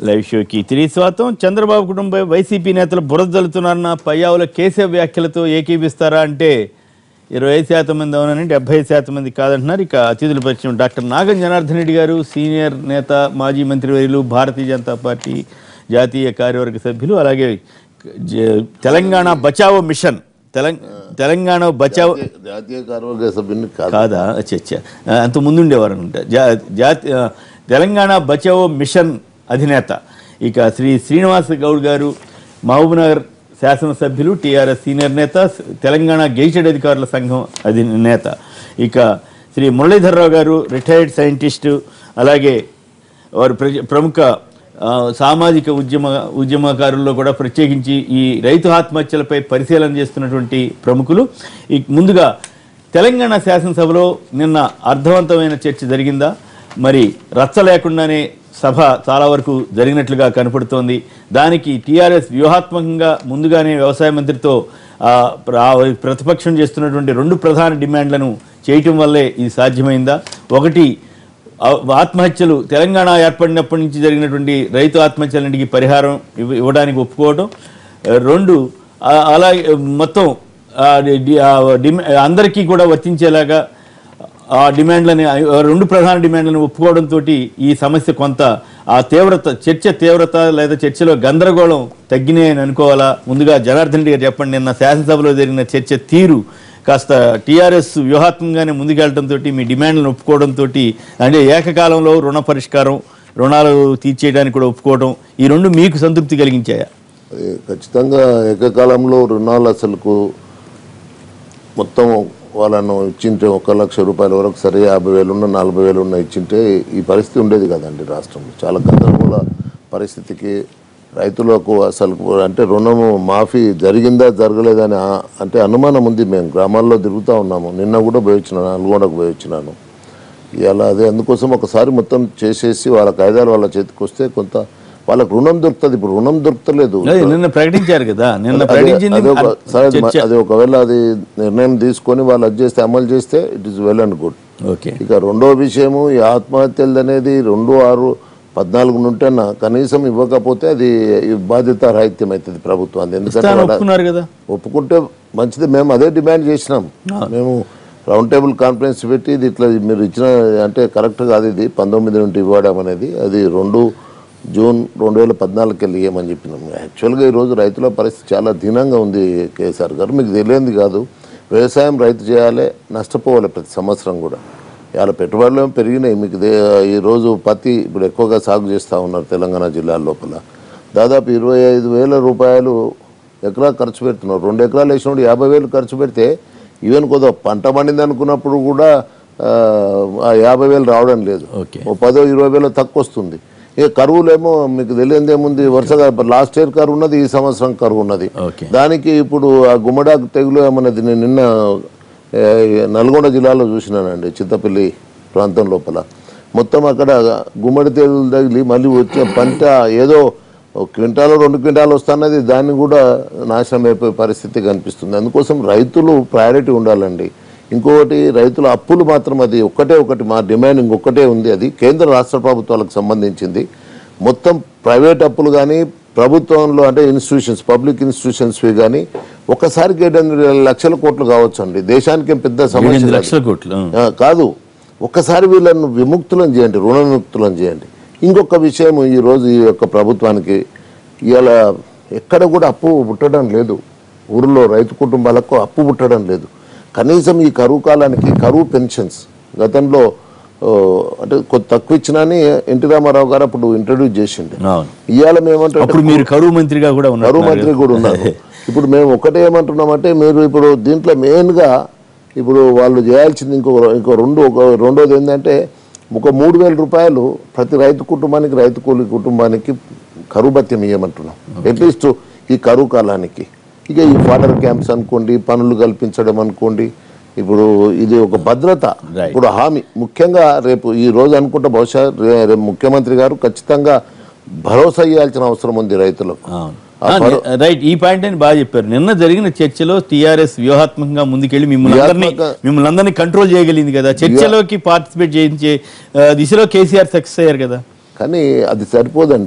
Live షోకి తిరిగి స్వాగతం చంద్రబాబు కుటుంబ వైసీపీ నేతలు బురద జల్లుతున్నారన్న పయ్యావుల కేశవ వ్యాఖ్యలతో ఏకీపిస్తారా అంటే ఇరవై ఐదు శాతం మంది అవునని డెబ్బై శాతం మంది కాదంటున్నారు ఇక అతిథుల పరిచయం డాక్టర్ నాగం జనార్దన్ రెడ్డి గారు సీనియర్ నేత మాజీ మంత్రివర్యులు భారతీయ జనతా పార్టీ జాతీయ కార్యవర్గ సభ్యులు అలాగే జ- తెలంగాణ బచావో మిషన్ తెలంగ తెలంగాణ బచావో జాతీయ కార్యవర్గ సభ్యుని కాదు కాదా అచ్చా అచ్చా ఆ, అంత ముందు ఉండేవారు అనుకుంటా జా జాతి ఆ, తెలంగాణ బచావో మిషన్ అధినేత ఇక శ్రీ శ్రీనివాస్ గౌడ్ గారు మహబూబ్నగర్ శాసనసభ్యులు టీఆర్ఎస్ సీనియర్ నేత స- తెలంగాణ గెజిటెడ్ అధికారుల సంఘం అధినేత ఇక శ్రీ మురళీధర్రావు గారు రిటైర్డ్ సైంటిస్టు అలాగే వారు ప్రజ- ప్రముఖ ఆ, సామాజిక ఉద్యమ ఉద్యమకారుల్లో కూడా ప్రత్యేకించి ఈ రైతు ఆత్మహత్యలపై పరిశీలన చేస్తున్నటువంటి ప్రముఖులు ఈ ముందుగా తెలంగాణ శాసనసభలో నిన్న అర్థవంతమైన చర్చ జరిగిందా మరి రచ్చ లేకుండానే సభ చాలా వరకు జరిగినట్లుగా కనపడుతోంది దానికి టీఆర్ఎస్ వ్యూహాత్మకంగా ముందుగానే వ్యవసాయ మంత్రితో ఆ, ప్ర- ఆ ప్రతిపక్షం చేస్తున్నటువంటి రెండు ప్రధాన డిమాండ్లను చేయటం వల్లే ఇది సాధ్యమైందా ఒకటి ఆ- ఆత్మహత్యలు తెలంగాణ ఏర్పడినప్పటి నుంచి జరిగినటువంటి రైతు ఆత్మహత్యలన్నిటికీ పరిహారం ఇవ్వ- ఇవ్వడానికి ఒప్పుకోవడం ఆ, రెండు ఆ- అలాగే మొత్తం ఆ డి- డి- ఆ డిమా- అందరికీ కూడా వర్తించేలాగా ఆ డిమాండ్లని ఆ రెండు ప్రధాన డిమాండ్లను ఒప్పుకోవడంతో ఈ సమస్య కొంత ఆ తీవ్రత చర్చ తీవ్రత లేదా చర్చలో గందరగోళం తగ్గినాయని అనుకోవాలా ముందుగా జనార్దన్ రెడ్డి గారు చెప్పండి నిన్న శాసనసభలో జరిగిన చర్చ తీరు కాస్త టీఆర్ఎస్ వ్యూహాత్మకంగానే ముందుకెళ్ళడంతో మీ డిమాండ్లను ఒప్పుకోవడంతో అంటే ఏకకాలంలో రుణ పరిష్కారం రుణాలు తీర్చేయడానికి కూడా ఒప్పుకోవడం ఈ రెండు మీకు సంతృప్తి కలిగించాయా అది ఖచ్చితంగా ఏకకాలంలో రుణాలు అసలుకు మొత్తం వాళ్ళను ఇచ్చింటే ఒక లక్ష రూపాయల వరకు సరే యాభై వేలు ఉన్న నలభై వేలు ఉన్న ఇచ్చింటే ఈ పరిస్థితి ఉండేది కదండి రాష్ట్రంలో చాలా గందరగోళ పరిస్థితికి రైతులకు అసలు అంటే రుణము మాఫీ జరిగిందా జరగలేదని ఆ- అంటే అనుమానం ఉంది మేము గ్రామాల్లో తిరుగుతూ ఉన్నాము నిన్న కూడా పోయి వచ్చినాను నల్గొండకు పోయి వచ్చినాను ఇలా అదే అందుకోసం ఒకసారి మొత్తం చేసేసి వాళ్ళ కాయిదాలు వాళ్ళ చేతికి వస్తే కొంత వాళ్ళకు రుణం దొరుకుతుంది ఇప్పుడు రుణం దొరుకుతలేదు అదే నిన్న ప్రకటించారు కదా నిన్న అదే- ప్రకటించింది అదే ఒక- సరే అది మ- చర్చ అది ఒకవేళ అది నిర్ణయం తీసుకొని వాళ్ళు అది చేస్తే అమలు చేస్తే it is well and good okay ఇక రెండో విషయము ఈ ఆత్మహత్యలు అనేది రెండు ఆరు పద్నాలుగు నుంటేనా కనీసం ఇవ్వకపోతే అది ఈ బాధ్యత రాహిత్యం అవుతుంది ప్రభుత్వం ఎందుకంటే ఇస్తాను వాళ్ళ- ఒప్పుకున్నారు కదా ఒప్పుకుంటే మంచిది మేము అదే డిమాండ్ చేసినాం మేము రౌండ్ టేబుల్ కాన్ఫరెన్స్ పెట్టి ఇది ఇట్లా మీరు ఇచ్చిన అంటే కరెక్ట్ కాదు ఇది పంతొమ్మిది నుండి ఇవ్వడం అనేది అది రెండు జూన్ రెండు వేల పద్నాలుగుకి వెళ్ళి ఇవ్వమని చెప్పినాం యాక్చువల్గా ఈరోజు రైతుల పరిస్థితి చాలా దీనంగా ఉంది కేసీఆర్ గారు మీకు తెలియంది కాదు వ్యవసాయం రైతు చేయాలి నష్టపోవాలి ప్రతి సంవత్సరం కూడా ఇవాళ పెట్టుబడులు ఏమో పెరిగినాయి మీకు దే- ఈరోజు పత్తి ఇప్పుడు ఎక్కువగా సాగు చేస్తూ ఉన్నారు తెలంగాణ జిల్లా లోపల దాదాపు ఇరవై ఐదు వేల రూపాయలు ఎకరా ఖర్చు పెడుతున్నారు రెండు ఎకరాలు వేసినప్పుడు యాభై వేలు ఖర్చు పెడితే ఈవెన్ కొద్దిగా పంట పండింది అనుకున్నప్పుడు కూడా ఆ, ఆ యాభై వేలు రావడం లేదు ఓకే. ఓ పదో ఇరవై వేలు తక్కువ వస్తుంది ఇక కరువులేమో మీకు తెలియదు ఏముంది వరుసగా లాస్ట్ ఇయర్ కరువు ఉన్నది ఈ సంవత్సరం కరువు ఉన్నది ఓకే దానికి ఇప్పుడు ఆ గుమ్మడాకు తెగులు ఏమన్నది నేను నిన్న ఏ, నల్గొండ జిల్లాలో చూసినానండి చిత్తపల్లి ప్రాంతం లోపల మొత్తం అక్కడ గుమ్మడి తెగులు తగిలి మళ్ళీ వచ్చే పంట ఏదో ఒక క్వింటాలు రెండు క్వింటాలు వస్తున్నది దాన్ని కూడా నాశనం అయిపోయే పరిస్థితి కనిపిస్తుంది అందుకోసం రైతులు ప్రయారిటీ ఉండాలండి ఇంకొకటి రైతుల అప్పులు మాత్రం అది ఒక్కటే ఒకటి మా డిమాండ్ ఇంకొకటే ఉంది అది కేంద్ర రాష్ట్ర ప్రభుత్వాలకు సంబంధించింది మొత్తం ప్రైవేట్ అప్పులు కానీ ప్రభుత్వంలో అంటే ఇన్స్టిట్యూషన్స్ పబ్లిక్ ఇన్స్టిట్యూషన్స్వి కానీ ఒకసారికి ఏడెనిమిది లక్షల కోట్లు కావచ్చు అండి దేశానికి ఏం పెద్ద సమస్య ఎనిమిది కాదు. లక్షల కోట్లు ఆ, కాదు ఒక్కసారి వీళ్ళను విముక్తులను చేయండి రుణ విముక్తులను చేయండి ఇంకొక విషయం ఈరోజు ఈ యొక్క ప్రభుత్వానికి ఇవాళ ఎక్కడ కూడా అప్పు పుట్టడం లేదు ఊరిలో రైతు కుటుంబాలకు అప్పు పుట్టడం లేదు కనీసం ఈ కరువు కాలానికి కరువు పెన్షన్స్ గతంలో ఓ, అంటే కొద్ది తక్కువ ఇచ్చినా అని ఎన్టీ రామారావు గారు అప్పుడు ఇంట్రడ్యూస్ చేసిండే అవును ఇవాళ మేమంటే అప్పుడు మీరు కరువు మంత్రిగా కూడా ఉన్నారు కరువు మంత్రి కూడా ఉన్నారు ఇప్పుడు మేము ఒకటే ఏమంటున్నామంటే మీరు ఇప్పుడు దీంట్లో మెయిన్గా ఇప్పుడు వాళ్ళు చేయాల్సింది ఇంకో ఇంకో రెండు ఒక రెండోది ఏంటంటే ఒక మూడు వేల రూపాయలు ప్రతి రైతు కుటుంబానికి రైతు కూలి కుటుంబానికి కరువు భత్యం ఇవ్వమంటున్నాం అట్లీస్ట్ ఈ కరువు కాలానికి ఇక ఈ వాటర్ క్యాంప్స్ అనుకోండి పనులు కల్పించడం అనుకోండి ఇప్పుడు ఇది ఒక భద్రత Right. ఇప్పుడు హామీ ముఖ్యంగా రేపు ఈ రోజు అనుకుంటే బహుశా రే- రేపు ముఖ్యమంత్రి గారు ఖచ్చితంగా భరోసా ఇవ్వాల్సిన అవసరం ఉంది రైతులకు అవును ఆ పరు- రైట్ ఈ పాయింట్ అని బాగా చెప్పారు నిన్న జరిగిన చర్చలో టిఆర్ఎస్ వ్యూహాత్మకంగా ముందుకెళ్లి మిమ్మల్ని అందరినీ వ్యూహాత్మక- మిమ్మల్ని అందరినీ కంట్రోల్ చేయగలిగింది కదా చర్చలోకి పార్టిసిపేట్ చేయించే ఆ, దిశలో కేసీఆర్ సక్సెస్ అయ్యారు కదా కానీ అది సరిపోదండి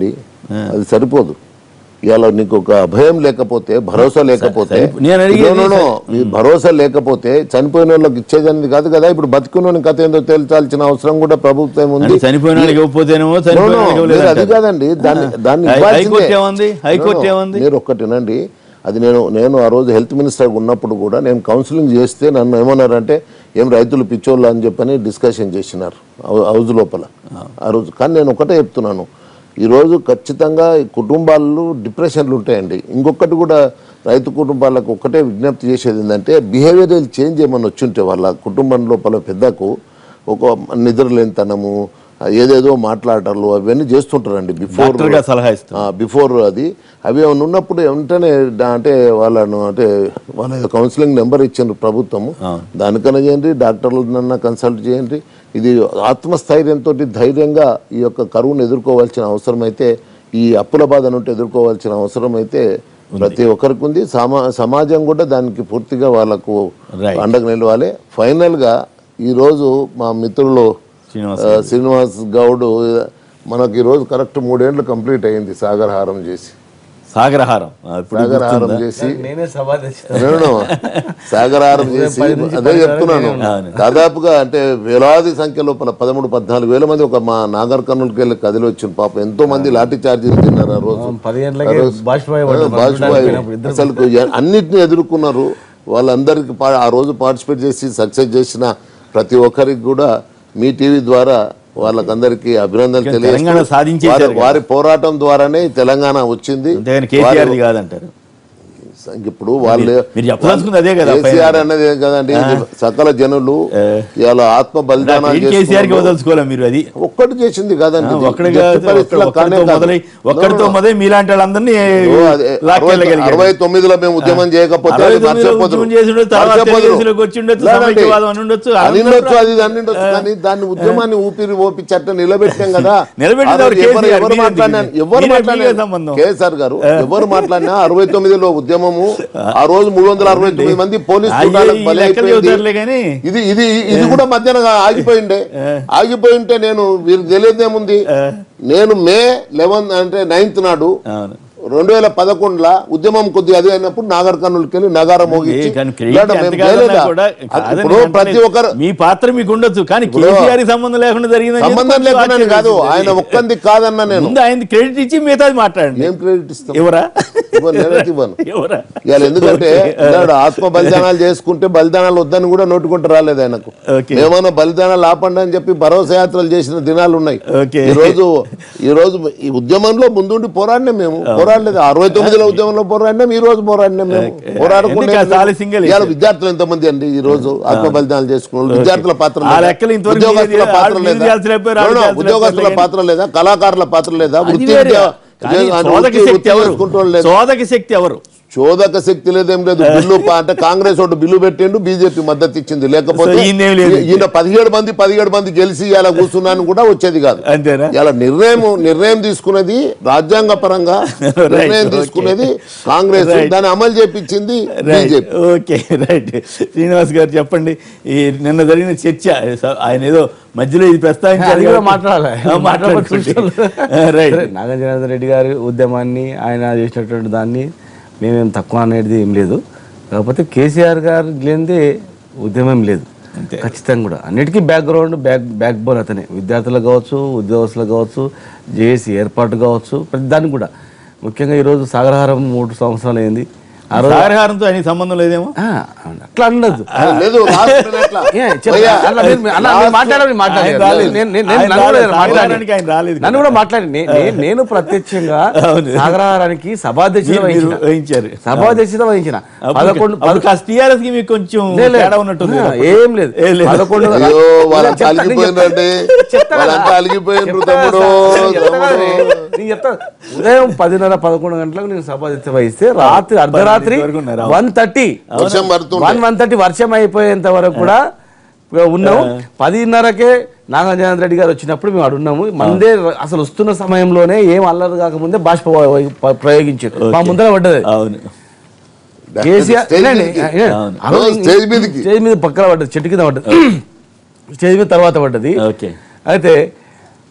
అది సరిపోదు ఇవాళ నీకు ఒక భయం లేకపోతే భరోసా లేకపోతే సరిపో- నేను అడిగేది No, no, no. ఈ భరోసా లేకపోతే చనిపోయిన వాళ్ళకి ఇచ్చేది అనేది కాదు కదా ఇప్పుడు బతుకున్న కథ ఏందో తేల్చాల్సిన అవసరం కూడా ప్రభుత్వం ఉంది అంటే చనిపోయిన వాళ్ళకి ఇవ్వకపోతేనేమో No, చనిపోయిన no, వాళ్ళకి మీరు అది ఇవ్వలేదంటారు. కాదండి దాన్ని దాన్ని హై- ఇవ్వాల్సిందే. హైకోర్టు ఏముంది? హైకోర్టు No, no, ఏముంది? మీరు ఒక్కటి వినండి అది నేను నేను ఆ రోజు హెల్త్ మినిస్టర్ ఉన్నప్పుడు కూడా నేను కౌన్సిలింగ్ చేస్తే నన్ను ఏమన్నారంటే ఏం రైతులు పిచ్చోళ్ళు అని చెప్పని డిస్కషన్ చేసినారు హౌ- హౌస్ లోపల ఆ రోజు కానీ నేను ఒకటే చెప్తున్నాను ఈరోజు ఖచ్చితంగా ఈ కుటుంబాలు డిప్రెషన్లు ఉంటాయండి ఇంకొకటి కూడా రైతు కుటుంబాలకు ఒక్కటే విజ్ఞప్తి చేసేది ఏంటంటే బిహేవియరల్ చేంజ్ ఏమన్నా వచ్చుంటే వాళ్ళ కుటుంబం లోపల పెద్దకు ఒక నిద్రలేనితనము ఏదేదో మాట్లాడటాలు అవన్నీ చేస్తుంటారండి బిఫోర్ డాక్టర్గా సలహా ఇస్తాం బిఫోర్ అది అవి ఏమైనా ఉన్నప్పుడు వెంటనే డా- అంటే వాళ్ళను అంటే వాళ్ళ కౌన్సిలింగ్ నెంబర్ ఇచ్చిండ్రు ప్రభుత్వము దానికన్నా చేయండి డాక్టర్లనన్నా కన్సల్ట్ చేయండి ఇది ఆత్మస్థైర్యంతో ధైర్యంగా ఈ యొక్క కరువును ఎదుర్కోవాల్సిన అవసరం అయితే ఈ అప్పుల బాధ నుండి ఎదుర్కోవాల్సిన అవసరం అయితే ప్రతి ఒక్కరికి ఉంది సమా సమాజం కూడా దానికి పూర్తిగా వాళ్ళకు Right. అండగా నిలవాలి ఫైనల్గా ఈరోజు మా మిత్రులు శ్రీనివాస్ ఆ, శ్రీనివాస్ గౌడ్ మనకి ఈరోజు కరెక్ట్ మూడేళ్ళు కంప్లీట్ అయింది సాగరహారం చేసి సాగరహారం ఆ, ఇప్పుడు సాగరహారం గుర్తుందా? చేసి నేనే సభాధ్యక్షుడు నేను సాగరహారం చేసి అదే చెప్తున్నాను దాదాపుగా అంటే వేలాది సంఖ్య లోపల పదమూడు పద్నాలుగు వేల మంది ఒక మా నాగర్ కర్నూలుకి వెళ్ళి కదిలి వచ్చిన పాప ఎంతో మంది లాఠీ చార్జీలు తిన్నారు ఆ రోజు పది గంటలకే బాష్పాయ్ బాజ్పాయ్ అసలు అన్నిటిని ఎదుర్కొన్నారు వాళ్ళందరికీ పా- ఆ రోజు పార్టిసిపేట్ చేసి సక్సెస్ చేసిన ప్రతి ఒక్కరికి కూడా మీ టీవీ ద్వారా వాళ్ళకందరికీ అభినందనలు తెలంగాణ తెలియజేస్తూ సాధించేశారు వారి- వారి పోరాటం ద్వారానే తెలంగాణ వచ్చింది అంతేగాని కేసీఆర్ది కాదంటారు ఇప్పుడు వాళ్ళు మీరు చెప్పదలుచుకుంది అదే కదా కేసీఆర్ అన్నది ఏం కదండి ఇది సకల జనులు ఇవాళ ఆత్మ బలిదానాలు కేసీఆర్ కి చేసుకున్నారు. వదలుచుకోలే మీరు అది ఒక్కటి చేసింది కాదండి ఇది. ఒక్కడిగా జట్టు పరిస్థితులకు కానే ఒక్కడితో కాదు. మొదలై ఒక్కడితో No, no, no. మొదలై మీలాంటి వాళ్ళందరినీ ఓ, అదే అరవై లాక్కెళ్ళగలిగారు అరవై తొమ్మిదిలో మేము ఉద్యమం చేయకపోతే అరవై అది తొమ్మిదిలో మర్చిపోదురు. ఉద్యమం చేసి ఉండొచ్చు, తర్వాత మర్చిపోదురు. తెలుగుదేశంలోకి వచ్చి ఉండొచ్చు, లేదండి. సమైక్యవాదం అని ఉండొచ్చు, అని అందరూ ఉండొచ్చు, అది ఇది అని ఉండొచ్చు, కానీ దాన్ని ఉద్యమాన్ని ఊపిరి ఓపి చట్టం నిలబెట్టాం కదా నిలబెట్టింది ఆ ఎవరు? రోజు ఎవరు కేసీఆర్, ఎవరు మీరే మాట్లాడినా దిగింది. ఎవరు మీరే- మాట్లాడినా మీరే సంబంధం. కేసీఆర్ గారు ఎవరు మాట్లాడినా అరవై తొమ్మిదిలో ఉద్యమము ఆ రోజు మూడు వందల అరవై తొమ్మిది మంది పోలీసు అయ్యే, గుండాలకు ఈ బలి లెక్కలు అయిపోయింది. చెబుతారులే కానీ ఇది ఇది ఇది కూడా మధ్యాహ్నం ఆగిపోయిండే ఆగిపోయి ఉంటే నేను వీరికి తెలియదేముంది నేను మే లెవెన్ అంటే నైన్త్ నాడు అవును రెండు వేల పదకొండులా ఉద్యమం కొద్దిగా అది అయినప్పుడు నాగర్ కర్నూలుకి వెళ్ళి నగారం మోగించి ఏ, కానీ credit లేదంటే ఎంత మేము కాదన్నా చేయలేదా? కూడా అది కాదని ఇప్పుడు నేను ప్రతి అంటలేదు. ఒక్కరు మీ పాత్ర మీకు ఉండొచ్చు కానీ కేసీఆర్ సంబంధం లేకుండా జరిగిందని సంబంధం చెప్పి లేకుండా ఆశ్చర్యం కాదు వేసింది. ఆయన ఒక్కంది కాదన్న నేను ముందు ఆయన క్రెడిట్ ఇచ్చి మిగతాది మాట్లాడండి ఏం క్రెడిట్ ఇస్తాం ఎవరా ఇవ్వను, నేనైతే ఇవ్వను ఎవరా ఇవాళ ఎందుకంటే ఇన్నాడు ఆత్మ బలిదానాలు చేసుకుంటే బలిదానాలు వద్దని కూడా నోటుకుంటూ రాలేదు ఆయనకు ఓకే. మేమన్నా బలిదానాలు ఆపండి అని చెప్పి భరోసా యాత్రలు చేసిన దినాలు ఉన్నాయి ఓకే. ఈ రోజు ఈ రోజు ఈ ఉద్యమంలో ముందుండి పోరాడినాం మేము పోరాడలేదు అరవై తొమ్మిదిలో ఉద్యమంలో పోరాడినాం ఈ రోజు పోరాడినాం మేము పోరాడకుండా ఎందుకు ఆ ఆలస్యంగా ఇవాళ విద్యార్థులు ఎంతమంది అండి ఈ రోజు ఆత్మ బలిదానాలు చేసుకున్న వాళ్ళు? విద్యార్థుల పాత్ర ఆ లేదా? లెక్కలు ఇంతవరకు ఉద్యోగస్తుల మీరే- పాత్ర ఆడు లేదా మీరు చేయాల్సినప్పుడు ఆడు No, no, చేయాల్సినప్పుడు ఉద్యోగస్తుల లేదు. పాత్ర లేదా కళాకారుల పాత్ర లేదా అది వృత్తి వేరే. విద్య- కానీ అంటే శోధక వృత్తి- శక్తి వృత్తి ఎవరు చేసుకుంటోళ్ళు లేదా? శోధక శక్తి ఎవరు చోదక శక్తి లేదేం లేదు బిల్లు పా- అంటే కాంగ్రెస్ ఒకటి బిల్లు పెట్టిండు బీజేపీ మద్దతు ఇచ్చింది లేకపోతే సో ఈయనేం లేదు. ఈ- ఈయన పదిహేడు మంది పదిహేడు మంది గెలిచి ఇలా కూర్చున్నాను కూడా వచ్చేది కాదు అంతేనా ఇలా నిర్ణయం నిర్ణయం తీసుకున్నది రాజ్యాంగ పరంగా నిర్ణయం okay. తీసుకున్నది కాంగ్రెస్ Right. దాన్ని అమలు చేపించింది right BJP okay right Srinivas గారు చెప్పండి ఈ నిన్న జరిగిన చర్చ ఆయన ఏదో మధ్యలో ఇది ప్రస్తావించారు అది కూడా కాబట్టి- మాట్లాడాలి ఆ, మాట్లాడుకోండి. ఆ, రైట్ సరే, నాగ జనార్దన్ రెడ్డి గారి ఉద్యమాన్ని ఆయన చేసినటువంటి దాన్ని మేమేం తక్కువ అనేది ఏం లేదు కాకపోతే కేసీఆర్ గారు లేనిదే ఉద్యమం లేదు అంతే. ఖచ్చితంగా కూడా అన్నిటికీ బ్యాక్గ్రౌండ్ బ్యాక్ బ్యాక్ బోన్ అతనే విద్యార్థులకు కావచ్చు ఉద్యోగస్తులకు కావచ్చు జేఏసీ ఏర్పాటు కావచ్చు ప్రతి దానికి కూడా ముఖ్యంగా ఈరోజు సాగరహారం మూడు సంవత్సరాలు అయింది ఆ రోజు సాగరహారంతో ఆయన సంబంధం లేదేమో ఆ, అవును. అట్లా అనదు లేదు last minute లా. ఏ, చెప్ప- భయ్యా, అలా మీరు- అలా మీరు మాట్లాడాలి, మాట్లాడాలి. ఆయన రాలేదు. నేను- నేను- ఆయన నేను- నన్ను కూడా రాలేదు. మాట్లాడి- సాగరహారానికి ఆయన రాలేదు నన్ను కూడా మాట్లాడి నే- నే- నేను ప్రత్యక్షంగా అవును. సాగరహారానికి సభాధ్యక్షత మీరు- మీరు వహించిన వహించారు సభాధ్యక్షత వహించిన పదకొండు అప్పుడు కాస్త టీఆర్ఎస్ కి మీకు కొంచెం లే- లే. తేడా ఉన్నట్టుంది ఆ, కదా. ఏం లేదు ఏం లేదు. పదకొండు అయ్యో వాళ్ళంతా చెప్తా, నేను అలిగిపోయిందండి చెప్తా కదా. వాళ్ళంతా అలిగిపోయినరు చెప్తా తమ్ముడు సార్, నేను చెప్తా కదా, తమ్ముడు. నేను చెప్తా ఉదయం పదిన్నర పదకొండు గంటలకు నేను సభాధ్యక్షత వహిస్తే రాత్రి అర్ధరాత్రి వరకు ఉన్నారు. వన్ థర్టీ వర్షం పడుతుంది వన్ వన్ థర్టీ వర్షం అయిపోయేంత వరకు కూడా ఉన్నాము పదిన్నరకే నాగార్జున రెడ్డి గారు వచ్చినప్పుడు మేము అడున్నాము మందే అసలు వస్తున్న సమయంలోనే ఏం అల్లరి కాకముందే బాష్ప ప- ప్రయోగించారు మా ముందర పడ్డది అవును కేసీఆర్ స్టేజ్ వినండి, మీదకి. వినండి. అవును. ఆ రోజు స్టేజ్ మీదకి. స్టేజ్ మీద పక్కన పడ్డది చెట్టు కింద పడ్డది స్టేజ్ మీద తర్వాత పడ్డది ఓకే అయితే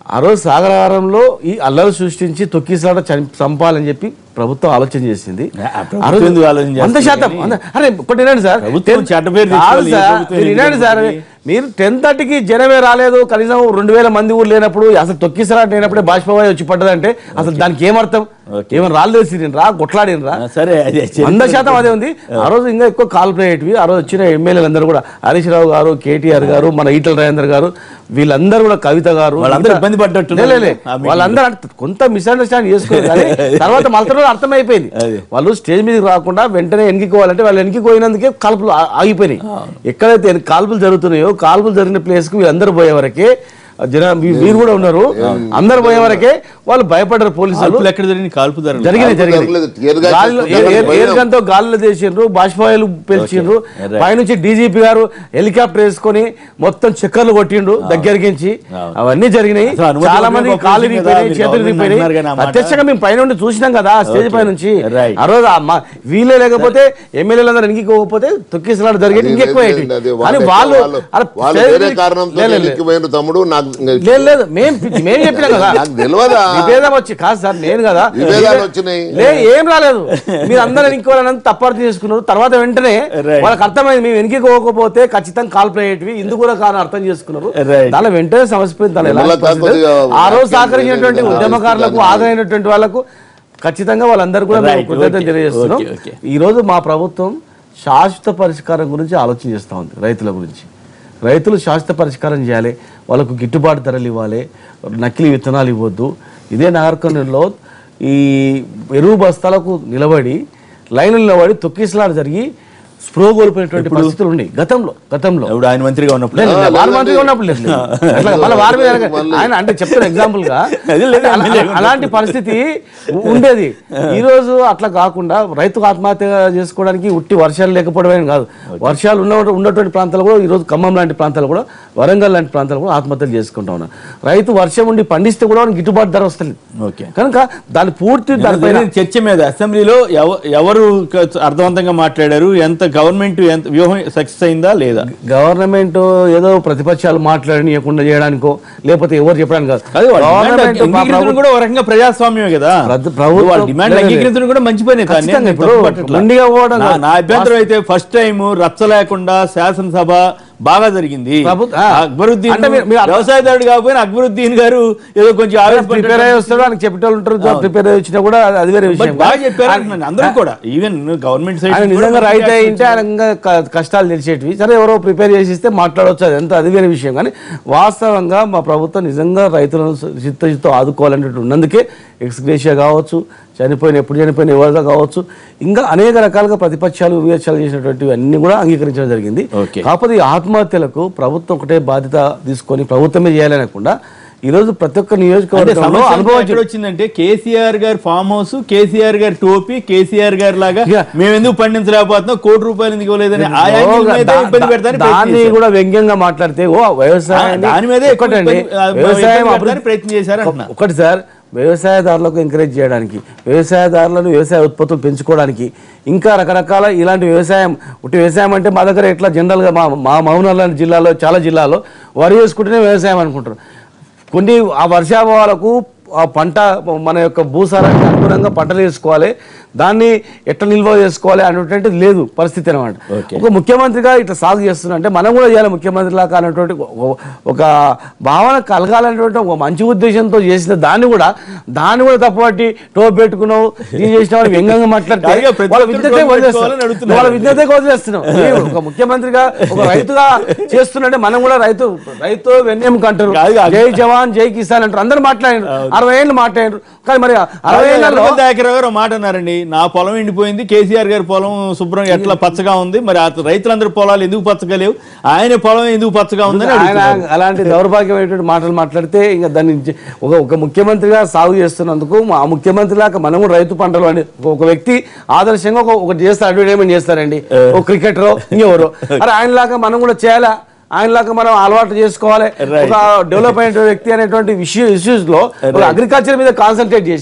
ఆ రోజు సాగరహారంలో ఈ అల్లరి సృష్టించి తొక్కిసాట చం- చంపాలని చెప్పి ప్రభుత్వం ఆలోచన చేసింది ఆ ప్రభుత్వం ఆ రోజు ఎందుకు ఆలోచన వంద చేస్తుంది శాతం కానీ? వంద- అరే ఒకటి వినండి సార్ ప్రభుత్వం టెన్- చెడ్డ పేరు కాదు తెచ్చుకోవాలి, సార్, ప్రభుత్వం మీరు ఎందుకు వినండి సార్ తెచ్చుకుంది? మీరు టెన్ థర్టీకి జనమే రాలేదు కనీసం రెండు వేల మంది ఊరు లేనప్పుడు అసలు తొక్కిసలాట లేనప్పుడే బాష్పవాయు వచ్చి పడ్డదంటే అసలు దానికి ఏమర్థం ఏమైనా రాళ్ళు వేసి రా కొట్లాడినరా ఆ, సరే అది వంద శాతం అదే ఉంది ఆ రోజు ఇంకా ఎక్కువ కాల్పులేటివి ఆ రోజు వచ్చిన ఎమ్మెల్యేలు అందరూ కూడా హరీష్ రావు గారు కేటీఆర్ గారు మన ఈటల రాజేందర్ గారు వీళ్ళందరూ కూడా కవిత గారు వాళ్ళందరూ ఇంకా- ఇబ్బంది పడ్డట్టున్నారు. లే, లే, లే. ఆ meeting వాళ్ళందరూ అంటే కొంత మిస్అండర్స్టాండ్ చేసుకోరు కానీ తర్వాత మళ్ళీ అర్థమైపోయింది అదే. వాళ్ళు స్టేజ్ మీదకి రాకుండా వెంటనే వెనక్కిపోవాలంటే వాళ్ళు వెనక్కిపోయినందుకే కాల్పులు ఆ- ఆగిపోయినాయి ఎక్కడైతే ఎన్- కాల్పులు జరుగుతున్నాయో కాల్పులు జరిగిన ప్లేస్ కి వీళ్ళందరూ పోయే వరకే జన మీ- మీరు కూడా ఉన్నారు అందరు పోయే వరకే వాళ్ళు భయపడ్డారు పోలీసులు కాల్పులు ఎక్కడ జరిగింది కాల్పు ధర జరిగినాయి కాల్పులు జరిగినాయి జరగలేదు. tear gas గాలిలో- చేసుకుంటే ఎయిర్- భయం. ఎయిర్ గన్తో గాలిలో చేసిండ్రు బాష్పాయిలు పెంచిండ్రు right. పైనుంచి డీజీపీ గారు హెలికాప్టర్ వేసుకొని మొత్తం చక్కర్లు కొట్టిండ్రు దగ్గరికించి అవును. అవన్నీ జరిగినాయి అసలు అనుమతి చాలా మంది లేకపోతే కాళ్ళు కదా, ఇరిగిపోయినాయి మీరు చేతులు government ఇరిగిపోయినాయి అంటున్నారు కానీ ఆ మాట. ప్రత్యక్షంగా మేము పైన ఉండి చూసినాం కదా ఆ స్టేజ్ Okay. పై నుంచి Right. ఆ రోజు ఆ మా- వీళ్ళే లేకపోతే ఎమ్మెల్యేలు అందరూ ఇంకిపోతే తొక్కిసలాడు జరిగేది అది ఇంకెక్కువ లేదు, అయ్యేటివి. అది కానీ వాళ్ళ- వాళ్ళు వాళ్ళు- అరే వాళ్ళు స్టేజ్ వేరే మీదకి- కారణంతో లేదు, లేదు. ఎక్కిపోయిన తమ్ముడు నాకు ఇంకా- లేదు లేదు మేము మేము చెప్పినాం కదా నాకు తెలియదా విభేదం వచ్చి కాదు సార్ నేను కదా విభేదాలు వచ్చినాయి. లే ఏం రాలేదు మీరు అందరూ వెనుకోవాలని తప్పార్థం చేసుకున్నారు తర్వాత వెంటనే Right. వాళ్ళకి అర్థమైంది మేము వెనక్కి పోకపోతే ఖచ్చితంగా కాల్పులు అయ్యేటివి ఇందుకు కూడా కారణం అర్థం చేసుకున్నారు Right. దాని వెంటనే సమస్య పోయింది. దాని ఎలా మళ్ళా పరిస్థితి లేదు. కొద్దిగా ఆ రోజు వ్యాఖ్యలు సహకరించినటువంటి చేయలేదు. ఉద్యమకారులకు ఆ ఆదరైనటువంటి వాళ్ళకు ఖచ్చితంగా వాళ్ళందరూ కూడా మేము Right. కృతజ్ఞతలు Okay. తెలియజేస్తున్నాం Okay, okay. ఈ రోజు మా ప్రభుత్వం శాశ్వత పరిష్కారం గురించి ఆలోచన చేస్తూ ఉంది రైతుల గురించి రైతులు శాశ్వత పరిష్కారం చేయాలి వాళ్ళకు గిట్టుబాటు ధరలు ఇవ్వాలి నకిలీ విత్తనాలు ఇవ్వద్దు ఇదే నాగర్కర్నూలులో ఈ ఎరువు బస్తాలకు నిలబడి లైన్లు నిలబడి తొక్కిసలాట జరిగి స్ప్రో కోల్పోయినటువంటి పరిస్థితులు ఉన్నాయి గతంలో గతంలో ఇప్పుడు ఆయన మంత్రిగా ఉన్నప్పుడు లేదు, లేదు, లేదు, వారి లేదు. మంత్రిగా ఉన్నప్పుడు లేదు, లేదు. అట్లా మళ్ళీ వారి మీద అనగా- ఆయన అంటే చెప్తున్న ఎగ్జాంపుల్ గా అది లేదు, అలా- అది లేదు. అలాంటి పరిస్థితి ఉ- ఉండేది ఈ రోజు అట్లా కాకుండా రైతుకు ఆత్మహత్య చేసుకోవడానికి ఉట్టి వర్షాలు లేకపోవడమే కాదు వర్షాలు ఉన్న ఉన్నటువంటి ప్రాంతాలు కూడా ఈ రోజు ఖమ్మం లాంటి ప్రాంతాలు కూడా వరంగల్ లాంటి ప్రాంతాలు కూడా ఆత్మహత్యలు చేసుకుంటా ఉన్నారు రైతు వర్షం ఉండి పండిస్తే కూడా వానికి గిట్టుబాటు ధర వస్తుంది ఓకే కనుక దాని పూర్తి దానిపైన జరిగిన చర్చ మీద అసెంబ్లీలో ఎవ- ఎవరు క- అర్థవంతంగా మాట్లాడారు ఎంత గవర్నమెంట్ ఎంత వ్యూహం సక్సెస్ అయిందా లేదా గవర్నమెంట్ ఏదో ప్రతిపక్షాలు మాట్లాడనీయకుండా చేయడానికో లేకపోతే ఎవరు చెప్పడానికి కాదు అది వాళ్ళ డిమాండ్ గవర్నమెంట్ మా అంగీకరించడం ప్రభుత్వం- కూడా ఒక రకంగా ప్రజాస్వామ్యమే కదా ప్రతి- ప్రభుత్వం- వాళ్ళ డిమాండ్ లేదు, లేదు. అంగీకరించడం కూడా మంచి పనే దాన్ని ఖచ్చితంగా నేను ఇప్పుడు తప్పుపట్టట్లా. మొండిగా పోవడం నా- కాదు. నా అభ్యంతరం అయితే ఫస్ట్ టైం రచ్చ లేకుండా శాసనసభ బాగా జరిగింది ప్రభుత్వ- ఆ. అక్బరుద్దీన్ అంటే మీరు- మీరు అర్థం- వ్యవసాయదారుడు కాకపోయినా అక్బరుద్దీన్ గారు ఏదో కొంచెం ప్రిపేర్ అయ్యి ఆవేశపడ్డారు వస్తాడు ఆయనకి చెప్పేటోళ్ళు ఉంటారు ప్రిపేర్ అయ్యి వచ్చినా కూడా అది- అది వేరే బట్ విషయం బాగా చెప్పారు అంటున్నాను. అందరూ కూడా ఈవెన్ గవర్నమెంట్ సైడ్ ఆయన నిజంగా రైట్ అయి ఉంటే ఆయన ఇంకా క- కష్టాలు తెలిసేటివి సరే ఎవరో ప్రిపేర్ చేసి ఇస్తే మాట్లాడవచ్చు అది ఎంత అది వేరే విషయం కానీ వాస్తవంగా మా ప్రభుత్వం నిజంగా రైతులను చిత్తచిత్తో ఆదుకోవాలనేటువంటి ఉన్నందుకే ఎక్స్గ్రేషియా కావచ్చు చనిపోయిన ఎప్పుడు చనిపోయిన ఎవరిగా కావచ్చు ఇంకా అనేక రకాలుగా ప్రతిపక్షాలు వివేచాలు చేసినటువంటివి అన్ని కూడా అంగీకరించడం జరిగింది Okay. కాకపోతే ఈ ఆత్మహత్యలకు ప్రభుత్వం ఒకటే బాధ్యత తీసుకొని ప్రభుత్వమే చేయాలనకుండా ఈ రోజు ప్రతి ఒక్క అంటే నియోజకవర్గంలో సమస్య అనుభవం ఎక్కడ వచ్చిందంటే కేసీఆర్ గారి ఫామ్ హౌస్ కేసీఆర్ గారి టోపీ కేసీఆర్ గారి లాగా Yeah. మేము ఎందుకు పండించలేకపోతున్నాం కోటి రూపాయలు ఎందుకు ఇవ్వలేదని ఆ యాంగిల్ మీదే దా- ఇబ్బంది దా- పెడతానికి దాన్ని ప్రయత్నం చేశారు. కూడా వ్యంగ్యంగా మాట్లాడితే ఓ వ్యవసాయం దాని మీదే ఎక్కువ ఒకటండి ఇబ్బంది- ఆ, వ్యవసాయం ఇబ్బంది అభివృద్ధి పెడతానికి ప్రయత్నం చేశారు అంటున్నా. ఒకటి సార్ వ్యవసాయదారులకు ఎంకరేజ్ చేయడానికి వ్యవసాయదారులను వ్యవసాయ ఉత్పత్తులు పెంచుకోవడానికి ఇంకా రకరకాల ఇలాంటి వ్యవసాయం ఉట్టి వ్యవసాయం అంటే మా దగ్గర ఎట్లా జనరల్గా మా మా మహబూబ్నగర్ లాంటి జిల్లాలో చాలా జిల్లాలో వరి వేసుకుంటేనే వ్యవసాయం అనుకుంటారు కొన్ని ఆ వర్షాభావాలకు ఆ పంట మన యొక్క భూసారానికి అనుగుణంగా పంటలు వేసుకోవాలి దాన్ని ఎట్లా నిల్వ చేసుకోవాలి అనేటువంటిది లేదు పరిస్థితి అనమాట Okay. ఒక ముఖ్యమంత్రిగా ఇట్లా సాగు చేస్తున్నా అంటే మనం కూడా చేయాలి ముఖ్యమంత్రి లాగా అనేటువంటి ఒక- ఒక భావన కలగాలనేటువంటి ఒక మంచి ఉద్దేశంతో చేసిన దాన్ని కూడా దాన్ని కూడా తప్పుపట్టి టోప్ పెట్టుకున్నావు ఇది చేసినావు అని వ్యంగ్యంగా మాట్లాడితే కాదుగా, ప్రతి వాళ్ళ ఒక్కరు విజ్ఞతే టోప్ వదిలేస్తాం పెట్టుకోవాలని అడుగుతున్నారు. వాళ్ళ విజ్ఞతే వదిలేస్తున్నాం ఏ, ఒక ముఖ్యమంత్రిగా ఒక రైతుగా చేస్తున్నట్టే మనం కూడా రైతు రైతు వెన్నెముక అంటారు కాదు, కాదు. జై జవాన్ జై కిసాన్ అంటారు అందరూ మాట్లాడారు అరవై ఏళ్ళు మాట్లాడారు కానీ మరి అరవై ఏళ్ళలో ఎర్రగడ్డ దయాకర్ గారు ఒక మాట అన్నారండి నా పొలం ఎండిపోయింది కేసీఆర్ గారి పొలం శుభ్రంగా ఎట్లా పచ్చగా ఉంది మరి ఆ రైతులందరి పొలాలు ఎందుకు పచ్చగా లేవు ఆయన పొలం ఎందుకు పచ్చగా ఉందని ఆయన అడుగుతున్నారు. అలాంటి దౌర్భాగ్యమైనటువంటి మాటలు మాట్లాడితే ఇంకా దాన్ని ఇచ్చి- ఒక ఒక ముఖ్యమంత్రిగా సాగు చేస్తున్నందుకు ఆ ముఖ్యమంత్రి లాగా మనం కూడా రైతు పంటలు అని ఒక- ఒక వ్యక్తి ఆదర్శంగా ఒక ఒకటి చేస్తారు అడ్వర్టైజ్మెంట్ చేస్తారండి ఒక క్రికెటర్ ఇంకెవరు అరే ఆయనలాగా మనం కూడా చేయాలా ఆయనలాగా మనం అలవాటు చేసుకోవాలి ఒక డెవలప్ అయిన వ్యక్తి అనేటువంటి విషయం ఇష్యూస్ లో ఒక అగ్రికల్చర్ మీద కాన్సన్ట్రేట్ చేసి